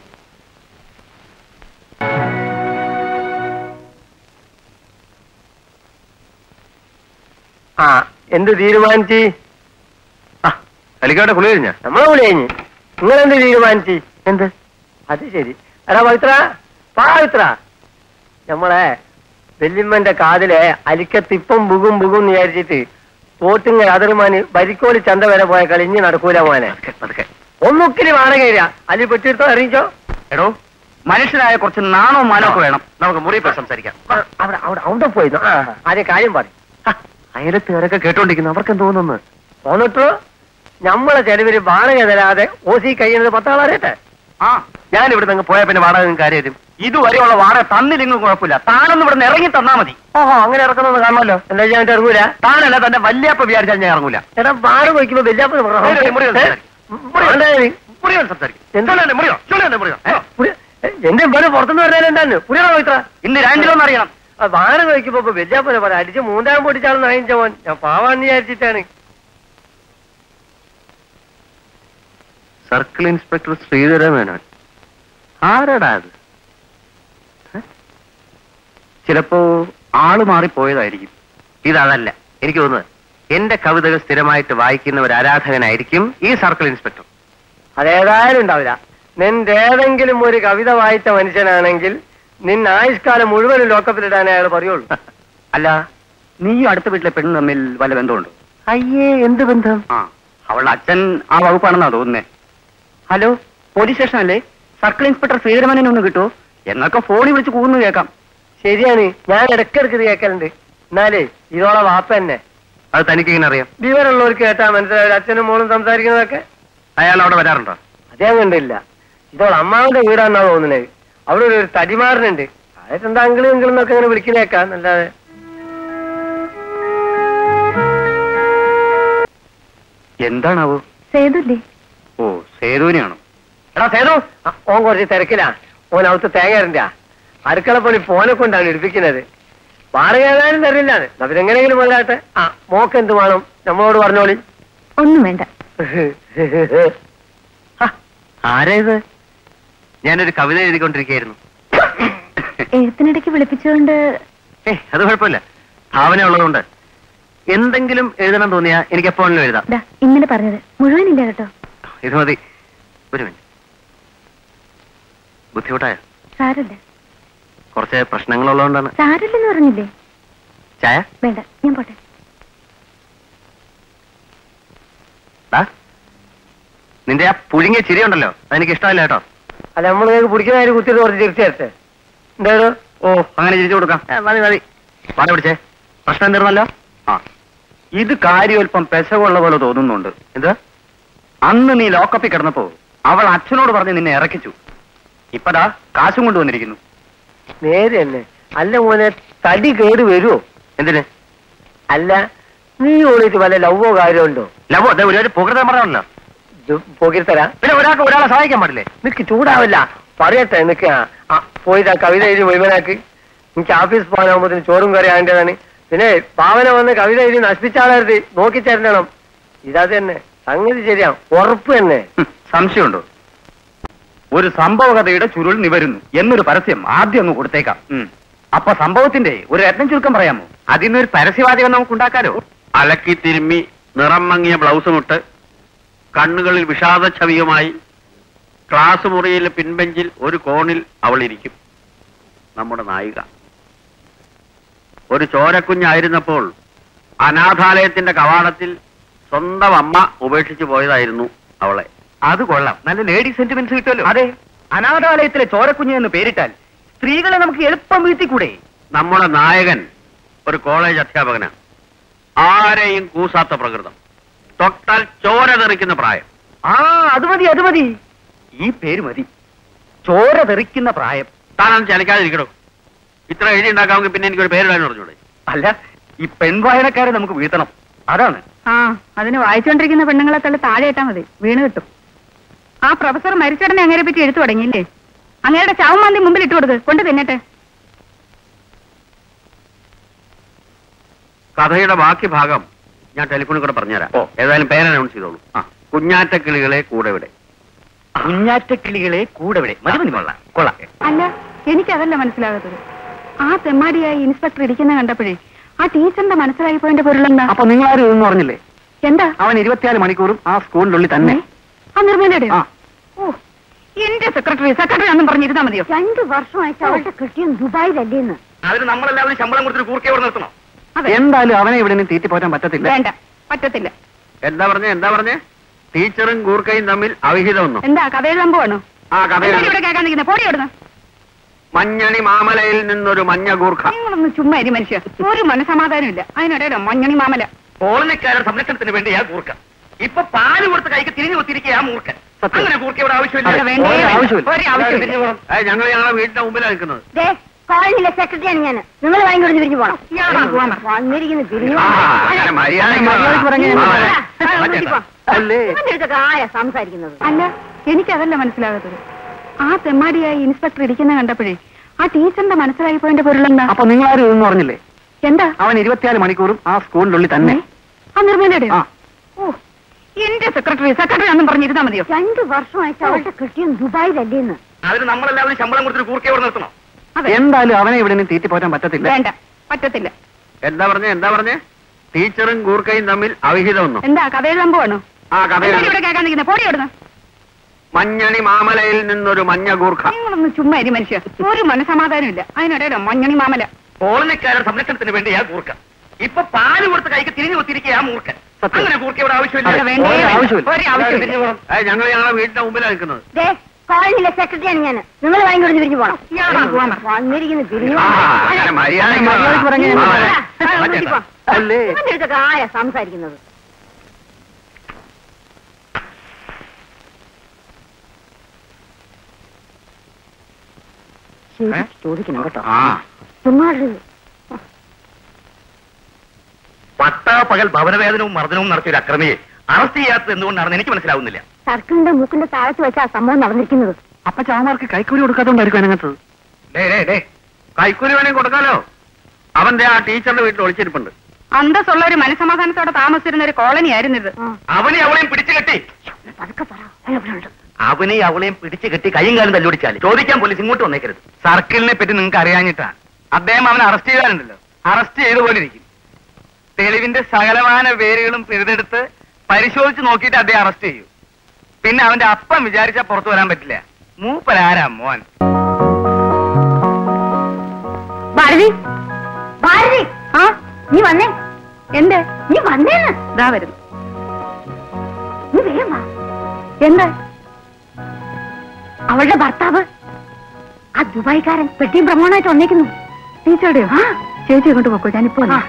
ആ എന്ത് തീരുമാനിച്ച് കളിക്കാട്ടെ കുളി കഴിഞ്ഞ നമ്മളെ വിളി കഴിഞ്ഞ് നിങ്ങൾ എന്ത് തീരുമാനിച്ച് എന്ത് അത് ശരി എടാ പവിത്ര പവിത്ര നമ്മളെ വെല്ലിമ്മന്റെ കാതിലെ അലിക്കത്തിപ്പം ബുഗും ബുഗും എന്ന് വിചാരിച്ചിട്ട് തോട്ടുങ്ങൽ അതിർമാന് വരിക്കോലി ചന്ത വരെ പോയ കളിഞ്ഞ് നടക്കൂല മോനെ പതുക്കെ ഒന്നുക്കിരി വാടക ഇല്ല അലി പെട്ടിരുത്തോ അറിയിച്ചോ എടോ മനുഷ്യനായ കുറച്ച് നാണോ മാനോ ഒക്കെ വേണം നമുക്ക് മുറി പോയി സംസാരിക്കാം അവിടെ അവിടെ അവിടെ പോയിരുന്നു ആ ആദ്യ കാര്യം പറയും അയലത്തുകാരൊക്കെ കേട്ടോണ്ടിരിക്കുന്നു അവർക്ക് തോന്നുന്നു തോന്നിട്ടോ നമ്മളെ ചെലവില് വാടക തരാതെ ഓസി കഴിയുന്നത് പത്താളറിയട്ടെ ആ ഞാൻ ഇവിടെ നിന്ന് പോയാൽ പിന്നെ വാടക നിങ്ങൾക്ക് ആരും ഇതുവരെയുള്ള വാടക തന്നില്ലെങ്കിൽ കുഴപ്പമില്ല താനൊന്നും ഇവിടെ നിന്ന് ഇറങ്ങി തന്നാ മതി ഓഹോ അങ്ങനെ ഇറക്കുന്നത് കാണുമല്ലോ എന്താ ഞാൻ ഇറങ്ങൂല താനല്ല തന്റെ വല്യപ്പ വിചാരിച്ചാൽ ഞാൻ ഇറങ്ങൂല എടാ വാടക വയ്ക്കുമ്പോ വല്യാപ്പ മുറി, മുറി സംസാരിക്ക്. മുറിയോ സംസാരിക്കും എന്താണ് മുറിയോ ചുള്ളിയുടെ മുറിയോ ഏ? എന്റെ പോലെ പുറത്തുനിന്ന് പറഞ്ഞാൽ എന്താണ് പുരിയാണോ ഇത്ര ഇന്ന് രണ്ടിലൊന്നും അറിയണം വാടക വയ്ക്കുമ്പോ ഇപ്പൊ വല്യാപ്പനെ പറയാം അടിച്ച് മൂന്നാം പൊടിച്ചാണെന്ന് അയച്ച മോൻ ഞാൻ പാവാന്ന് വിചാരിച്ചിട്ടാണ് സർക്കിൾ ഇൻസ്പെക്ടർ ശ്രീധര മേനോൻ ആരാടാ അത് ഏ? ചിലപ്പോ ആള് മാറിപ്പോയതായിരിക്കും ഇതതല്ല എനിക്ക് തോന്നുന്നത് എന്റെ കവിതകൾ സ്ഥിരമായിട്ട് വായിക്കുന്ന ഒരു ആരാധകനായിരിക്കും ഈ സർക്കിൾ ഇൻസ്പെക്ടർ അതേതായാലും ഉണ്ടാവില്ല നിന്റെ ഏതെങ്കിലും ഒരു കവിത വായിച്ച മനുഷ്യനാണെങ്കിൽ നിന്നെ ആയുഷ്കാലം മുഴുവനും ലോക്കപ്പിലിടാനേ അയാൾ പറയുള്ളൂ അല്ല നീ അടുത്ത വീട്ടിലെ പെണ്ണ് തമ്മിൽ വല്ല ബന്ധമുണ്ടോ അയ്യേ എന്ത് ബന്ധം ആ അവളുടെ അച്ഛൻ ആ വകുപ്പാണെന്നാ തോന്നുന്നേ ഹലോ പോലീസ് സ്റ്റേഷൻ അല്ലേ സർക്കിൾ ഇൻസ്പെക്ടർ ശ്രീധരമനെ ഒന്ന് കിട്ടുമോ എന്നൊക്കെ ഫോണിൽ വിളിച്ച് കൂന്നു കേൾക്കാം ശരിയാണ് ഞാൻ ഇടയ്ക്കിടയ്ക്ക് ഇത് കേൾക്കലുണ്ട് എന്നാലേ ഇതോളെ വാപ്പ തന്നെ അത് തനിക്ക് ഇങ്ങനെ അറിയാം വിവരമുള്ളവർക്ക് കേട്ടാ മനസ്സിലാവില്ല അച്ഛനും മോളും സംസാരിക്കുന്നതൊക്കെ അയാൾ അവിടെ വരാറുണ്ടോ അതേ കണ്ടില്ല ഇതോളെ അമ്മാവന്റെ വീടാന്നാ തോന്നുന്നത് അവിടെ ഒരു തടിമാറിനുണ്ട് അതെന്താ അങ്കിളും ഇങ്കിളും എന്നൊക്കെ ഇങ്ങനെ വിളിക്കുന്നേക്കാം അല്ലാതെ എന്താണാവോ സേതുല്ലേ ഓ സേതുവിനെയാണോ എടാ സേതു ആ, ഓൻ കുറച്ച് തിരക്കിലാ ഓൻ അവിടുത്തെ തേങ്ങ അടുക്കള പണി ഫോനെ കൊണ്ടാണ് എടുപ്പിക്കുന്നത് വാടക ഏതായാലും തരില്ല അവരെങ്ങനെയെങ്കിലും മുതലാട്ടെ ആ മോക്ക് എന്ത് വേണം നമ്മളോട് പറഞ്ഞോളി ഒന്നും വേണ്ട ആരാ ഇത് ഞാനൊരു കവിത എഴുതിക്കൊണ്ടിരിക്കുകയായിരുന്നു എഴുത്തിനിടയ്ക്ക് വിളിപ്പിച്ചുകൊണ്ട് ഏ അത് കുഴപ്പമില്ല ഭാവന ഉള്ളതുകൊണ്ട് എന്തെങ്കിലും എഴുതണം തോന്നിയാ എനിക്ക് എപ്പോഴും എഴുതാം ദാ, ഇന്നലെ പറഞ്ഞത് മുഴുവനില്ല കേട്ടോ ഇത് മതി ഒരു മിനിറ്റ് ബുദ്ധിമുട്ടായ സാരല്ല കുറച്ച് പ്രശ്നങ്ങളുള്ളതുകൊണ്ടാണ് സാരല്ലെന്ന് പറഞ്ഞില്ലേ ചായ വേണ്ട ഞാൻ പോട്ടെ ദാ, നിന്റെ ആ പുഴുങ്ങിയ ചിരി ഉണ്ടല്ലോ അതെനിക്ക് ഇഷ്ടമല്ല കേട്ടോ അല്ല നമ്മൾ പിടിക്കുന്ന കാര്യം കുത്തിയിട്ട് കുറച്ച് ചിരിച്ചേരട്ടെ എന്തായാലും ഓ അങ്ങനെ ചിരിച്ചു കൊടുക്കാം ഏ, മതി മതി പാട പിടിച്ചേ പ്രശ്നം തീർന്നല്ലോ ആ ഇത് കാര്യമല്പം പെശകുള്ള പോലെ തോന്നുന്നുണ്ട് എന്ത് അന്ന് നീ ലോക്കപ്പിൽ കിടന്നപ്പോ അവൾ അച്ഛനോട് പറഞ്ഞ് നിന്നെ ഇറക്കിച്ചു ഇപ്പതാ കാശും കൊണ്ടുവന്നിരിക്കുന്നു നേരെ തന്നെ അല്ല മോനെ തടി കേട് വരുമോ എന്തിന് അല്ല നീ ഓളിച്ച് വല്ല ലവോ കാര്യമുണ്ടോ ലവോ അതെ ഒരു പുകൃതം പറഞ്ഞല്ലോ പോകിത്തരാ പിന്നെ ഒരാൾക്ക് ഒരാളെ സഹായിക്കാൻ പാടില്ലേ നിക്ക് ചൂടാവില്ല പറയട്ടെ നിക്ക് ആ, ആ, പോയിട്ട് ആ കവിത എഴുതി മുഴുവനാക്കി എനിക്ക് ഓഫീസ് പോകാനാകുമ്പോഴത്തേന് ചോറും കറി ആകേണ്ടതാണ് പിന്നെ പാവന വന്ന് കവിത എഴുതി നശിപ്പിച്ചാളരുത് നോക്കി തരണം ഇതാ തന്നെ സംഗതി ശരിയാ ഉറപ്പ് തന്നെ ഹും, സംശയമുണ്ടോ ഒരു സംഭവ കഥയുടെ ചുരുൾ നിവരുന്നു എന്നൊരു പരസ്യം ആദ്യം ഒന്ന് കൊടുത്തേക്കാം ഉം. അപ്പൊ സംഭവത്തിന്റെ ഒരു രത്നം ചുരുക്കം പറയാമോ അതിനൊരു പരസ്യവാചകം നമുക്ക് ഉണ്ടാക്കാലോ അലക്കി തിരുമ്മി നിറം മങ്ങിയ ബ്ലൗസുമിട്ട് കണ്ണുകളിൽ വിഷാദ ഛവിയുമായി ക്ലാസ് മുറിയിലെ പിൻബെഞ്ചിൽ ഒരു കോണിൽ അവൾ ഇരിക്കും നമ്മുടെ നായിക ഒരു ചോരക്കുഞ്ഞായിരുന്നപ്പോൾ അനാഥാലയത്തിന്റെ കവാടത്തിൽ സ്വന്തം അമ്മ ഉപേക്ഷിച്ചു പോയതായിരുന്നു അവളെ അത് കൊള്ളാം നല്ല ലേഡി സെന്റിമെന്റ്സ് കിട്ടുമല്ലോ അതെ അനാഥാലയത്തിലെ ചോരക്കുഞ്ഞ് എന്ന് പേരിട്ടാൽ സ്ത്രീകളെ നമുക്ക് എളുപ്പം വീഴ്ത്തിക്കൂടെ നമ്മുടെ നായകൻ ഒരു കോളേജ് അധ്യാപകനാണ് ആരെയും കൂസാത്ത പ്രകൃതം തൊട്ടാൽ ചോര തെറിക്കുന്ന പ്രായം ആ അത് മതി അത് മതി ഈ പേര് മതി ചോര തെറിക്കുന്ന പ്രായം താനൊന്നും ചലിക്കാതിരിക്കണോ ഇത്ര എഴുതി ഉണ്ടാക്കാമെങ്കിൽ പിന്നെ എനിക്കൊരു പേരിടാൻ പറഞ്ഞൂടെ അല്ല ഈ പെൺവായനക്കാരെ നമുക്ക് വീഴ്ത്തണം അതാണ് ആ അതിന് വായിച്ചുകൊണ്ടിരിക്കുന്ന പെണ്ണുങ്ങളെ തള്ളി താഴെ ഇട്ടാ മതി വീണ് കിട്ടും ആ പ്രൊഫസർ മരിച്ചടനെ അങ്ങനെ പറ്റി എഴുത്തു തുടങ്ങിയില്ലേ അങ്ങയുടെ ചാവുമാന്തി മുമ്പിൽ ഇട്ട് കൊടുക്ക് കൊണ്ട് തിന്നട്ടെ കഥയുടെ ബാക്കി ഭാഗം ഞാൻ ടെലിഫോണിൽ കൂടെ പറഞ്ഞുതരാം ഓ. ഏതായാലും പേര് അനൗൺസ് ചെയ്തോളൂ ആ കുഞ്ഞാറ്റ കിളികളെ കൂടെ ഇവിടെ കുഞ്ഞാറ്റക്കിളികളെ കൂടെ വിടെ മതി മതി കൊള്ളാം കൊള്ളാം അല്ല എനിക്കതല്ല മനസ്സിലാകാത്തത് ആ തെമ്മാടിയായി ഇൻസ്പെക്ടർ ഇരിക്കുന്ന കണ്ടപ്പോഴേ ആ ടീച്ചറിന്റെ മനസ്സിലായി പോയതിന്റെ പൊരുളെന്താ അപ്പൊ നിങ്ങൾ ആരും ഇതൊന്നും പറഞ്ഞില്ലേ എന്താ അവൻ ഇരുപത്തിനാല് മണിക്കൂറും ആ സ്കൂളിനുള്ളിൽ തന്നെ ആ നിർമ്മലയുടെ ആ. ഓ എന്റെ സെക്രട്ടറി സെക്രട്ടറി ഒന്നും പറഞ്ഞിരുന്നാ മതിയോ രണ്ടു വർഷമായിട്ട് അവളുടെ കൃത്യം ദുബായിലല്ലേന്ന് അതിന് നമ്മളെല്ലാവരും ശമ്പളം കൊടുത്തിട്ട് കൂർക്കെ ഇവിടെ നിർത്തണം അതെ എന്തായാലും അവനെ ഇവിടെ നിന്ന് തീറ്റി പോറ്റാൻ പറ്റത്തില്ല വേണ്ട പറ്റത്തില്ല എന്താ പറഞ്ഞേ എന്താ പറഞ്ഞേ ടീച്ചറും കൂർക്കയും തമ്മിൽ അവിഹിതമൊന്നും എന്താ കഥ എഴുതാൻ പോവാണോ ആ കഥ എന്താ ഇവിടെ കേൾക്കാൻ നിൽക്കുന്നത് പോടി എവിടുന്ന് മഞ്ഞണി മാമലയിൽ നിന്നൊരു മഞ്ഞ ഗൂർഖ നിങ്ങളൊന്ന് ചുമ്മാ ഇരി മനുഷ്യ ഒരു മനസമാധാനം ഇല്ല അതിനിടയിലോ മഞ്ഞണി മാമല കോളനിക്കാരുടെ സംരക്ഷണത്തിന് വേണ്ടി ആ കൂർക്ക ഇപ്പൊ പാല് കൊടുത്ത് കൈക്ക് തിരിഞ്ഞു കുത്തിരിക്കുക ആ മൂർഖൻ സത്യം. അങ്ങനെ കൂർക്ക ഇവിടെ ആവശ്യമില്ല അതെ, വേണ്ടേ ഒരു വേണ്ട. ആവശ്യമില്ല. ഒരു ആവശ്യമില്ല ഏയ്, ഞങ്ങൾ ഞങ്ങളെ വീടിന്റെ മുമ്പിലാണ് നിൽക്കുന്നത് ദേ കോളനിയിലെ സെക്രട്ടറിയാണ് ഞാൻ നിങ്ങൾ വാങ്ങിക്കൊണ്ട് പിരിഞ്ഞു പോണം ഇയാളാ പോവാൻ പറ. വന്നിരിക്കുന്നു പിരിഞ്ഞു ആ, അങ്ങനെ മര്യാദയ്ക്ക് മര്യാദയ്ക്ക് പറഞ്ഞാ ആ, ഞാൻ ആ, ചേട്ടാ. അല്ലേ ഇവന്റെ അടുത്തൊക്കെ ആരാ സംസാരിക്കുന്നത് അല്ല എനിക്കതല്ല മനസ്സിലാകാത്തത് ആ തെമ്മാടിയായി ഇൻസ്പെക്ടർ ഇരിക്കുന്ന കണ്ടപ്പോഴേ ആ ടീച്ചറിന്റെ മനസ്സിലായി പോയതിന്റെ പൊരുളെന്താ അപ്പൊ നിങ്ങൾ ആരും ഇതൊന്നും പറഞ്ഞില്ലേ എന്താ അവൻ ഇരുപത്തിനാല് മണിക്കൂറും ആ സ്കൂളിനുള്ളിൽ തന്നെ ആ നിർമ്മലയുടെ ആ. ഓ എന്റെ സെക്രട്ടറി സെക്രട്ടറി ഒന്നും പറഞ്ഞിരുന്നാ മതിയോ രണ്ടു വർഷമായിട്ട് അവളുടെ കൃത്യം ദുബായിലല്ലേന്ന് അതിന് നമ്മളെല്ലാവരും ശമ്പളം കൊടുത്തിട്ട് കൂർക്കെ ഇവിടെ നിർത്തണം അതെ എന്തായാലും അവനെ ഇവിടെ നിന്ന് തീറ്റി പോറ്റാൻ പറ്റത്തില്ല വേണ്ട പറ്റത്തില്ല എന്താ പറഞ്ഞേ എന്താ പറഞ്ഞേ ടീച്ചറും കൂർക്കയും തമ്മിൽ അവിഹിതമൊന്നും എന്താ കഥ എഴുതാൻ പോവാണോ ആ കഥ എന്താ ഇവിടെ കേൾക്കാൻ നിൽക്കുന്നത് പോടി എവിടുന്ന് മഞ്ഞണി മാമലയിൽ നിന്നൊരു മഞ്ഞ ഗൂർഖ നിങ്ങളൊന്ന് ചുമ്മാ ഇരി മനുഷ്യ ഒരു മനസമാധാനം ഇല്ല അതിനിടയിലോ മഞ്ഞണി മാമല കോളനിക്കാരുടെ സംരക്ഷണത്തിന് വേണ്ടി ആ കൂർക്ക ഇപ്പൊ പാല് കൊടുത്ത് കൈക്ക് തിരിഞ്ഞു കുത്തിരിക്കുക ആ മൂർഖൻ സത്യം. അങ്ങനെ കൂർക്ക ഇവിടെ ആവശ്യമില്ല അതെ, വേണ്ടേ ഒരു വേണ്ട. ആവശ്യമില്ല. ഒരു ആവശ്യമില്ല ഏയ്, ഞങ്ങൾ ഞങ്ങളെ വീടിന്റെ മുമ്പിലാണ് നിൽക്കുന്നത് ദേ കോളനിയിലെ സെക്രട്ടറിയാണ് ഞാൻ നിങ്ങൾ വാങ്ങിക്കൊണ്ട് പിരിഞ്ഞു പോണം ഇയാളാ പോവാൻ പറ. വന്നിരിക്കുന്നു പിരിഞ്ഞു ആ, അങ്ങനെ മര്യാദയ്ക്ക് മര്യാദയ്ക്ക് പറഞ്ഞാ ഞാൻ ആ, ആ, ആ, ചേട്ടാ. അല്ലേ ഇവന്റെ അടുത്തൊക്കെ ആരാ സംസാരിക്കുന്നത് ശരി ഏ? ചോദിക്കണം കേട്ടോ ആ ചുമ്മാ പട്ടാപ്പകൽ ഭവനവേദനവും മർദ്ദനവും നടത്തിയ ഒരു അക്രമിയെ അറസ്റ്റ് ചെയ്യാത്തത് എന്തുകൊണ്ടാണെന്ന് എനിക്ക് മനസ്സിലാവുന്നില്ല സർക്കിളിന്റെ മൂക്കിന്റെ താഴത്ത് വെച്ച ആ സംഭവം നടന്നിരിക്കുന്നത് അപ്പൊ ചാവന്മാർക്ക് കൈക്കൂലി കൊടുക്കാത്തോണ്ടായിരിക്കും അതിനകത്ത് ഡേ ഡേ ഡേ കൈക്കൂലി വേണമെങ്കിൽ കൊടുക്കാലോ അവന്റെ ആ ടീച്ചറുടെ വീട്ടിൽ ഒളിച്ചിരിപ്പുണ്ട് അന്തസ്സുള്ള ഒരു മനസമാധാനത്തോടെ താമസിച്ചിരുന്ന ഒരു കോളനി ആയിരുന്നു ഇത് അവനെ അവളെയും പിടിച്ചു കെട്ടി പതുക്കെ പറ അയാളുണ്ട് അവനെയും അവളെയും പിടിച്ചു കെട്ടി കയ്യും കാലും തല്ലുപിടിച്ചാൽ ചോദിക്കാൻ പോലീസ് ഇങ്ങോട്ട് വന്നേക്കരുത് സർക്കിളിനെ പറ്റി നിങ്ങൾക്ക് അറിയാഞ്ഞിട്ടാ അദ്ദേഹം അവനെ അറസ്റ്റ് ചെയ്താലുണ്ടല്ലോ അറസ്റ്റ് ചെയ്ത പോലെ ഇരിക്കും തെളിവിന്റെ സകലമാന പേരുകളും പിഴുതെടുത്ത് പരിശോധിച്ച് നോക്കിയിട്ട് അദ്ദേഹം അറസ്റ്റ് ചെയ്യൂ പിന്നെ അവന്റെ അപ്പം വിചാരിച്ചാൽ പുറത്തു വരാൻ പറ്റില്ല മൂപ്പരാരാ മോൻ ഭാരതി ഭാരതി ആ നീ വന്നേ എന്റെ നീ വന്നേന്ന് ഇതാ വരുന്നു നീ വേഗം വാ എന്താ അവളുടെ ഭർത്താവ് ആ ദുബായിക്കാരൻ പെട്ടിയും പ്രമാണമായിട്ട് വന്നേക്കുന്നു ടീച്ചറുടെയോ ആ ചേച്ചി ഇങ്ങോട്ട് പോക്കോ ഞാനിപ്പോ ആ.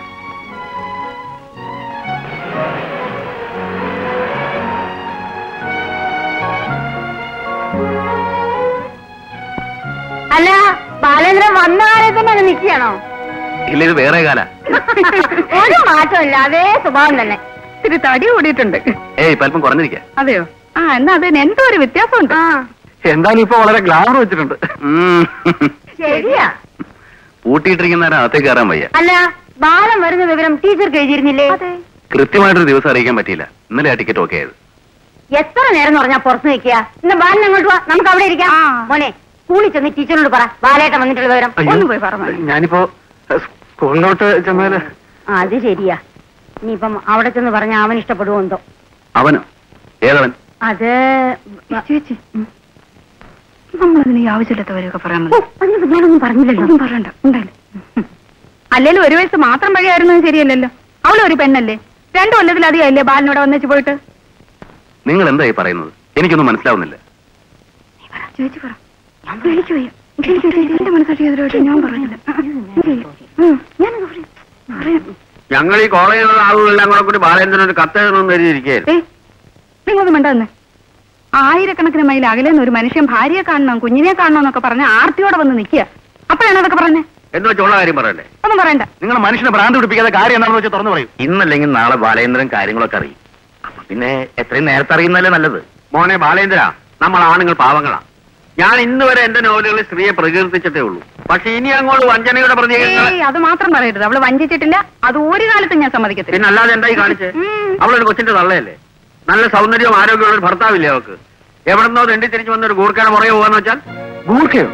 അല്ല ബാലേന്ദ്രൻ വന്ന കാലത്ത് തന്നെ അങ്ങ് നിൽക്കുകയാണോ ഇല്ല ഇത് വേറെ കാല ഒരു മാറ്റമില്ല അതേ സ്വഭാവം തന്നെ ഇത്തിരി തടി കൂടിയിട്ടുണ്ട് ഏയ് ഇപ്പൊ അല്പം കുറഞ്ഞിരിക്ക അതെയോ ആ എന്നാ അതിന് എന്തോ ഒരു വ്യത്യാസമുണ്ട് ആ എന്തായാലും ഇപ്പൊ വളരെ ഗ്ലാമർ വെച്ചിട്ടുണ്ട് ശരിയാ പൂട്ടിയിട്ടിരിക്കുന്ന നേരം അകത്തേക്ക് കയറാൻ വയ്യ അല്ല ബാലം വരുന്ന വിവരം ടീച്ചർക്ക് എഴുതിയിരുന്നില്ലേ കൃത്യമായിട്ടൊരു ദിവസം അറിയിക്കാൻ പറ്റിയില്ല ഇന്നലെ ആ ടിക്കറ്റ് ഓക്കെ ആയത് എത്ര നേരം എന്ന് പറഞ്ഞാ പുറത്ത് നിൽക്കുക ഇന്ന് ബാലൻ അങ്ങോട്ട് വാ നമുക്ക് അവിടെ ഇരിക്കാം ആ. മോനെ സ്കൂളിൽ ചെന്ന് ടീച്ചറിനോട് പറ ബാലേട്ടൻ വന്നിട്ടുള്ള വിവരം ഒന്ന് പോയി പറ മോനെ. ഞാനിപ്പോ സ്കൂളിലോട്ട് ചെന്നാല് ആ, അത് ശരിയാ ഇനിയിപ്പം അവിടെ ചെന്ന് പറഞ്ഞ അവൻ ഇഷ്ടപ്പെടുവോ എന്തോ അവനോ ഏതവൻ അത് ചേച്ചി നമ്മളതിന് ഈ ആവശ്യമില്ലാത്തവരെയൊക്കെ പറയാൻ ഓ, അതിനിപ്പോ ഞാനൊന്നും പറഞ്ഞില്ലല്ലോ ഒന്നും പറയണ്ട ഉണ്ടായില്ല അല്ലേലും ഒരു വയസ്സ് മാത്രം വഴിയായിരുന്നത് ശരിയല്ലല്ലോ അവളൊരു പെണ്ണല്ലേ രണ്ടു കൊല്ലത്തിലധികം അല്ലേ ബാലിനോട് വന്നേച്ച് പോയിട്ട് നിങ്ങൾ എന്തായി പറയുന്നത് എനിക്കൊന്നും മനസ്സിലാവുന്നില്ല ചേച്ചി പറ എനിക്ക് വയ്യ എനിക്ക് വയ്യ. എന്റെ മനസ്സാക്ഷി എതിരായിട്ട് ഞാൻ പറഞ്ഞില്ല ഞാനത് പറയാം പറയാം ഞങ്ങൾ ഈ കോളേജിലുള്ള ആളുകളെല്ലാം കൂടെ കൂടി ബാലേന്ദ്രൻ ഒരു കത്തെഴുതണമെന്ന് എഴുതിയിരിക്കുകയായിരുന്നു ഏയ് നിങ്ങളൊന്നും മിണ്ടാന്ന് ആയിരക്കണക്കിന് മൈൽ അകലെന്ന് ഒരു മനുഷ്യൻ ഭാര്യയെ കാണണം കുഞ്ഞിനെ കാണണം എന്നൊക്കെ പറഞ്ഞ് ആർത്തിയോടെ വന്ന് നിൽക്കുക അപ്പോഴാണ് അതൊക്കെ പറഞ്ഞേ എന്ന് വെച്ചുള്ള കാര്യം പറയണ്ടേ ഒന്നും പറയണ്ട നിങ്ങൾ മനുഷ്യനെ ഭ്രാന്ത് പിടിപ്പിക്കാതെ കാര്യം എന്താണെന്ന് വെച്ചാൽ തുറന്നു പറയും ഇന്നല്ലെങ്കിൽ നാളെ ബാലേന്ദ്രൻ കാര്യങ്ങളൊക്കെ അറിയും അപ്പൊ പിന്നെ എത്രയും നേരത്തെ അറിയുന്നല്ലേ നല്ലത് മോനെ ബാലേന്ദ്ര നമ്മൾ ആണുങ്ങൾ പാവങ്ങളാ ഞാൻ ഇന്ന് വരെ എന്റെ നോവലുകളിൽ സ്ത്രീയെ പ്രകീർത്തിച്ചിട്ടേ ഉള്ളൂ പക്ഷെ ഇനി അങ്ങോട്ട് വഞ്ചനയുടെ പ്രതികരണം ഏയ് അത് മാത്രം പറയരുത് അവള് വഞ്ചിച്ചിട്ടില്ല അത് ഒരു കാലത്തും ഞാൻ സമ്മതിക്കത്തില്ല പിന്നെ അല്ലാതെ എന്തായി കാണിച്ചേ ഉം. അവളൊരു കൊച്ചിന്റെ തള്ളയല്ലേ നല്ല സൗന്ദര്യവും ആരോഗ്യമുള്ള ഒരു ഭർത്താവില്ലേ അവക്ക് എവിടെന്നോ തെണ്ടി തിരിച്ചു വന്നൊരു ഗൂർക്കാണ് പുറകെ പോകാന്ന് വെച്ചാൽ ഗൂർഖയോ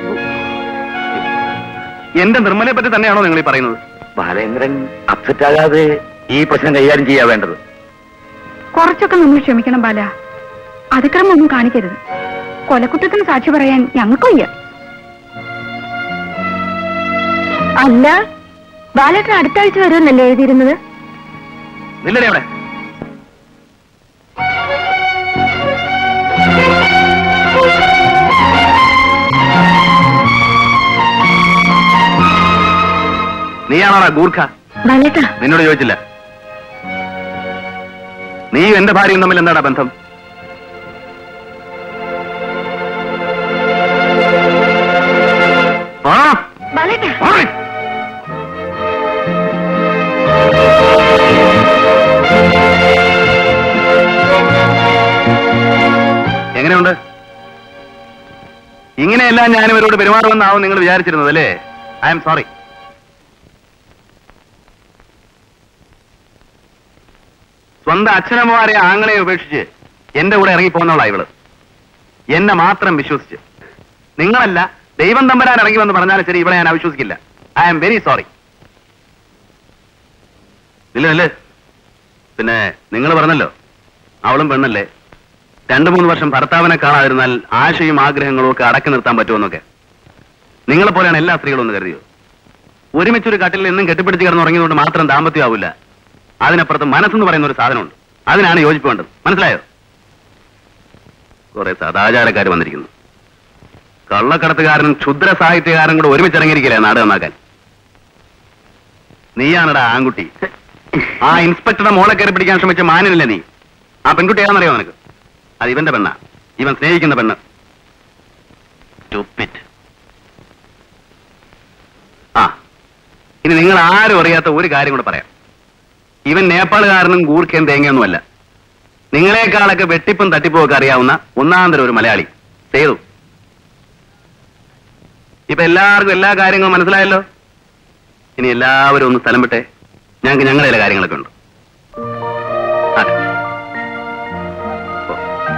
എന്റെ നിർമ്മലയെ പറ്റി തന്നെയാണോ നിങ്ങൾ ഈ പറയുന്നത് ബാലേന്ദ്രൻ അപ്സെറ്റ് ആകാതെ ഈ പ്രശ്നം കൈകാര്യം ചെയ്യാ വേണ്ടത് കുറച്ചൊക്കെ നമ്മൾ ക്ഷമിക്കണം ബാല അതിക്രമം ഒന്നും കാണിക്കരുത് കൊലക്കുറ്റത്തിന് സാക്ഷി പറയാൻ ഞങ്ങൾക്കും വയ്യ അല്ല ബാലേട്ടൻ അടുത്ത ആഴ്ച വരുമെന്നല്ലേ എഴുതിയിരുന്നത് നില്ലടേ അവിടെ നീയാണോടാ ഗൂർഖ ബാലേട്ട നിന്നോട് ചോദിച്ചില്ല നീയും എന്റെ ഭാര്യയും തമ്മിൽ എന്താണ് ബന്ധം ആ, ബാലേട്ട ആ. എങ്ങനെയുണ്ട് ഇങ്ങനെയെല്ലാം ഞാൻ ഇവരോട് പെരുമാറുമെന്നാവും നിങ്ങൾ വിചാരിച്ചിരുന്നത് അല്ലേ ഐ എം സോറി സ്വന്തം അച്ഛനമ്മമാരെ ആങ്ങളെ ഉപേക്ഷിച്ച് എന്റെ കൂടെ ഇറങ്ങിപ്പോന്നവളാ ഇവള് എന്നെ മാത്രം വിശ്വസിച്ച് നിങ്ങളല്ല ദൈവം തമ്പരാൻ ഇറങ്ങി വന്ന് പറഞ്ഞാലും ശരി ഇവിടെ ഞാൻ അവിശ്വസിക്കില്ല ഐ ആം വെരി സോറി ഇല്ല ഇല്ല പിന്നെ നിങ്ങൾ പറഞ്ഞല്ലോ അവളും പെണ്ണല്ലേ രണ്ടു മൂന്ന് വർഷം ഭർത്താവിനെ കാണാതിരുന്നാൽ ആശയും ആഗ്രഹങ്ങളും ഒക്കെ അടക്കി നിർത്താൻ പറ്റുമെന്നൊക്കെ നിങ്ങളെ പോലെയാണ് എല്ലാ സ്ത്രീകളും ഒന്ന് കരുതിയോ ഒരുമിച്ചൊരു കട്ടിൽ എന്നും കെട്ടിപ്പിടിച്ച് കിടന്ന് ഉറങ്ങിയതുകൊണ്ട് മാത്രം ദാമ്പത്യമാവില്ല അതിനപ്പുറത്ത് മനസ്സെന്ന് പറയുന്ന ഒരു സാധനമുണ്ട് അതിനാണ് യോജിപ്പ് വേണ്ടത് മനസ്സിലായോ കുറെ സദാചാരക്കാർ വന്നിരിക്കുന്നു കള്ളക്കടത്തുകാരനും ക്ഷുദ്ര സാഹിത്യകാരനും കൂടെ ഒരുമിച്ചിറങ്ങിയിരിക്കില്ലേ നാട് നന്നാക്കാൻ നീയാണടാ ആൺകുട്ടി ആ ഇൻസ്പെക്ടറുടെ മോളെ കയറി പിടിക്കാൻ ശ്രമിച്ച മാനിനല്ലേ നീ ആ പെൺകുട്ടി ഏതാണെന്നറിയോ നിനക്ക് അത് ഇവന്റെ പെണ്ണ ഇവൻ സ്നേഹിക്കുന്ന പെണ്ണ് Stupid. ആ ഇനി നിങ്ങൾ ആരും അറിയാത്ത ഒരു കാര്യം കൂടെ പറയാം ഇവൻ നേപ്പാളുകാരനും ഗൂർഖയും തേങ്ങയൊന്നുമല്ല നിങ്ങളെക്കാളൊക്കെ വെട്ടിപ്പും തട്ടിപ്പും ഒക്കെ അറിയാവുന്ന ഒന്നാന്തരം ഒരു മലയാളി സേതു ഇപ്പൊ എല്ലാവർക്കും എല്ലാ കാര്യങ്ങളും മനസ്സിലായല്ലോ ഇനി എല്ലാവരും ഒന്ന് സ്ഥലം വിട്ടെ ഞങ്ങൾക്ക് ഞങ്ങളുടെ ചില കാര്യങ്ങളൊക്കെ ഉണ്ട് അതെ ഓ.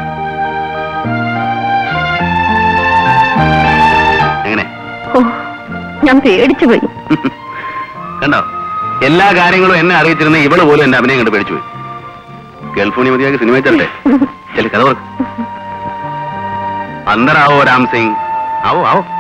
എങ്ങനെ ഓ ഞാൻ പേടിച്ചു പോയി കണ്ടോ എല്ലാ കാര്യങ്ങളും എന്നെ അറിയിച്ചിരുന്ന ഇവള് പോലും എന്റെ അഭിനയം കണ്ട് പേടിച്ചു പോയി ഗൾഫൂണി മതിയാക്കി സിനിമ ചെല്ലട്ടെ ചെല്ലി കഥ ഓർക്ക് അന്തരാവോ രാം സിംഗ് ആവോ ആവോ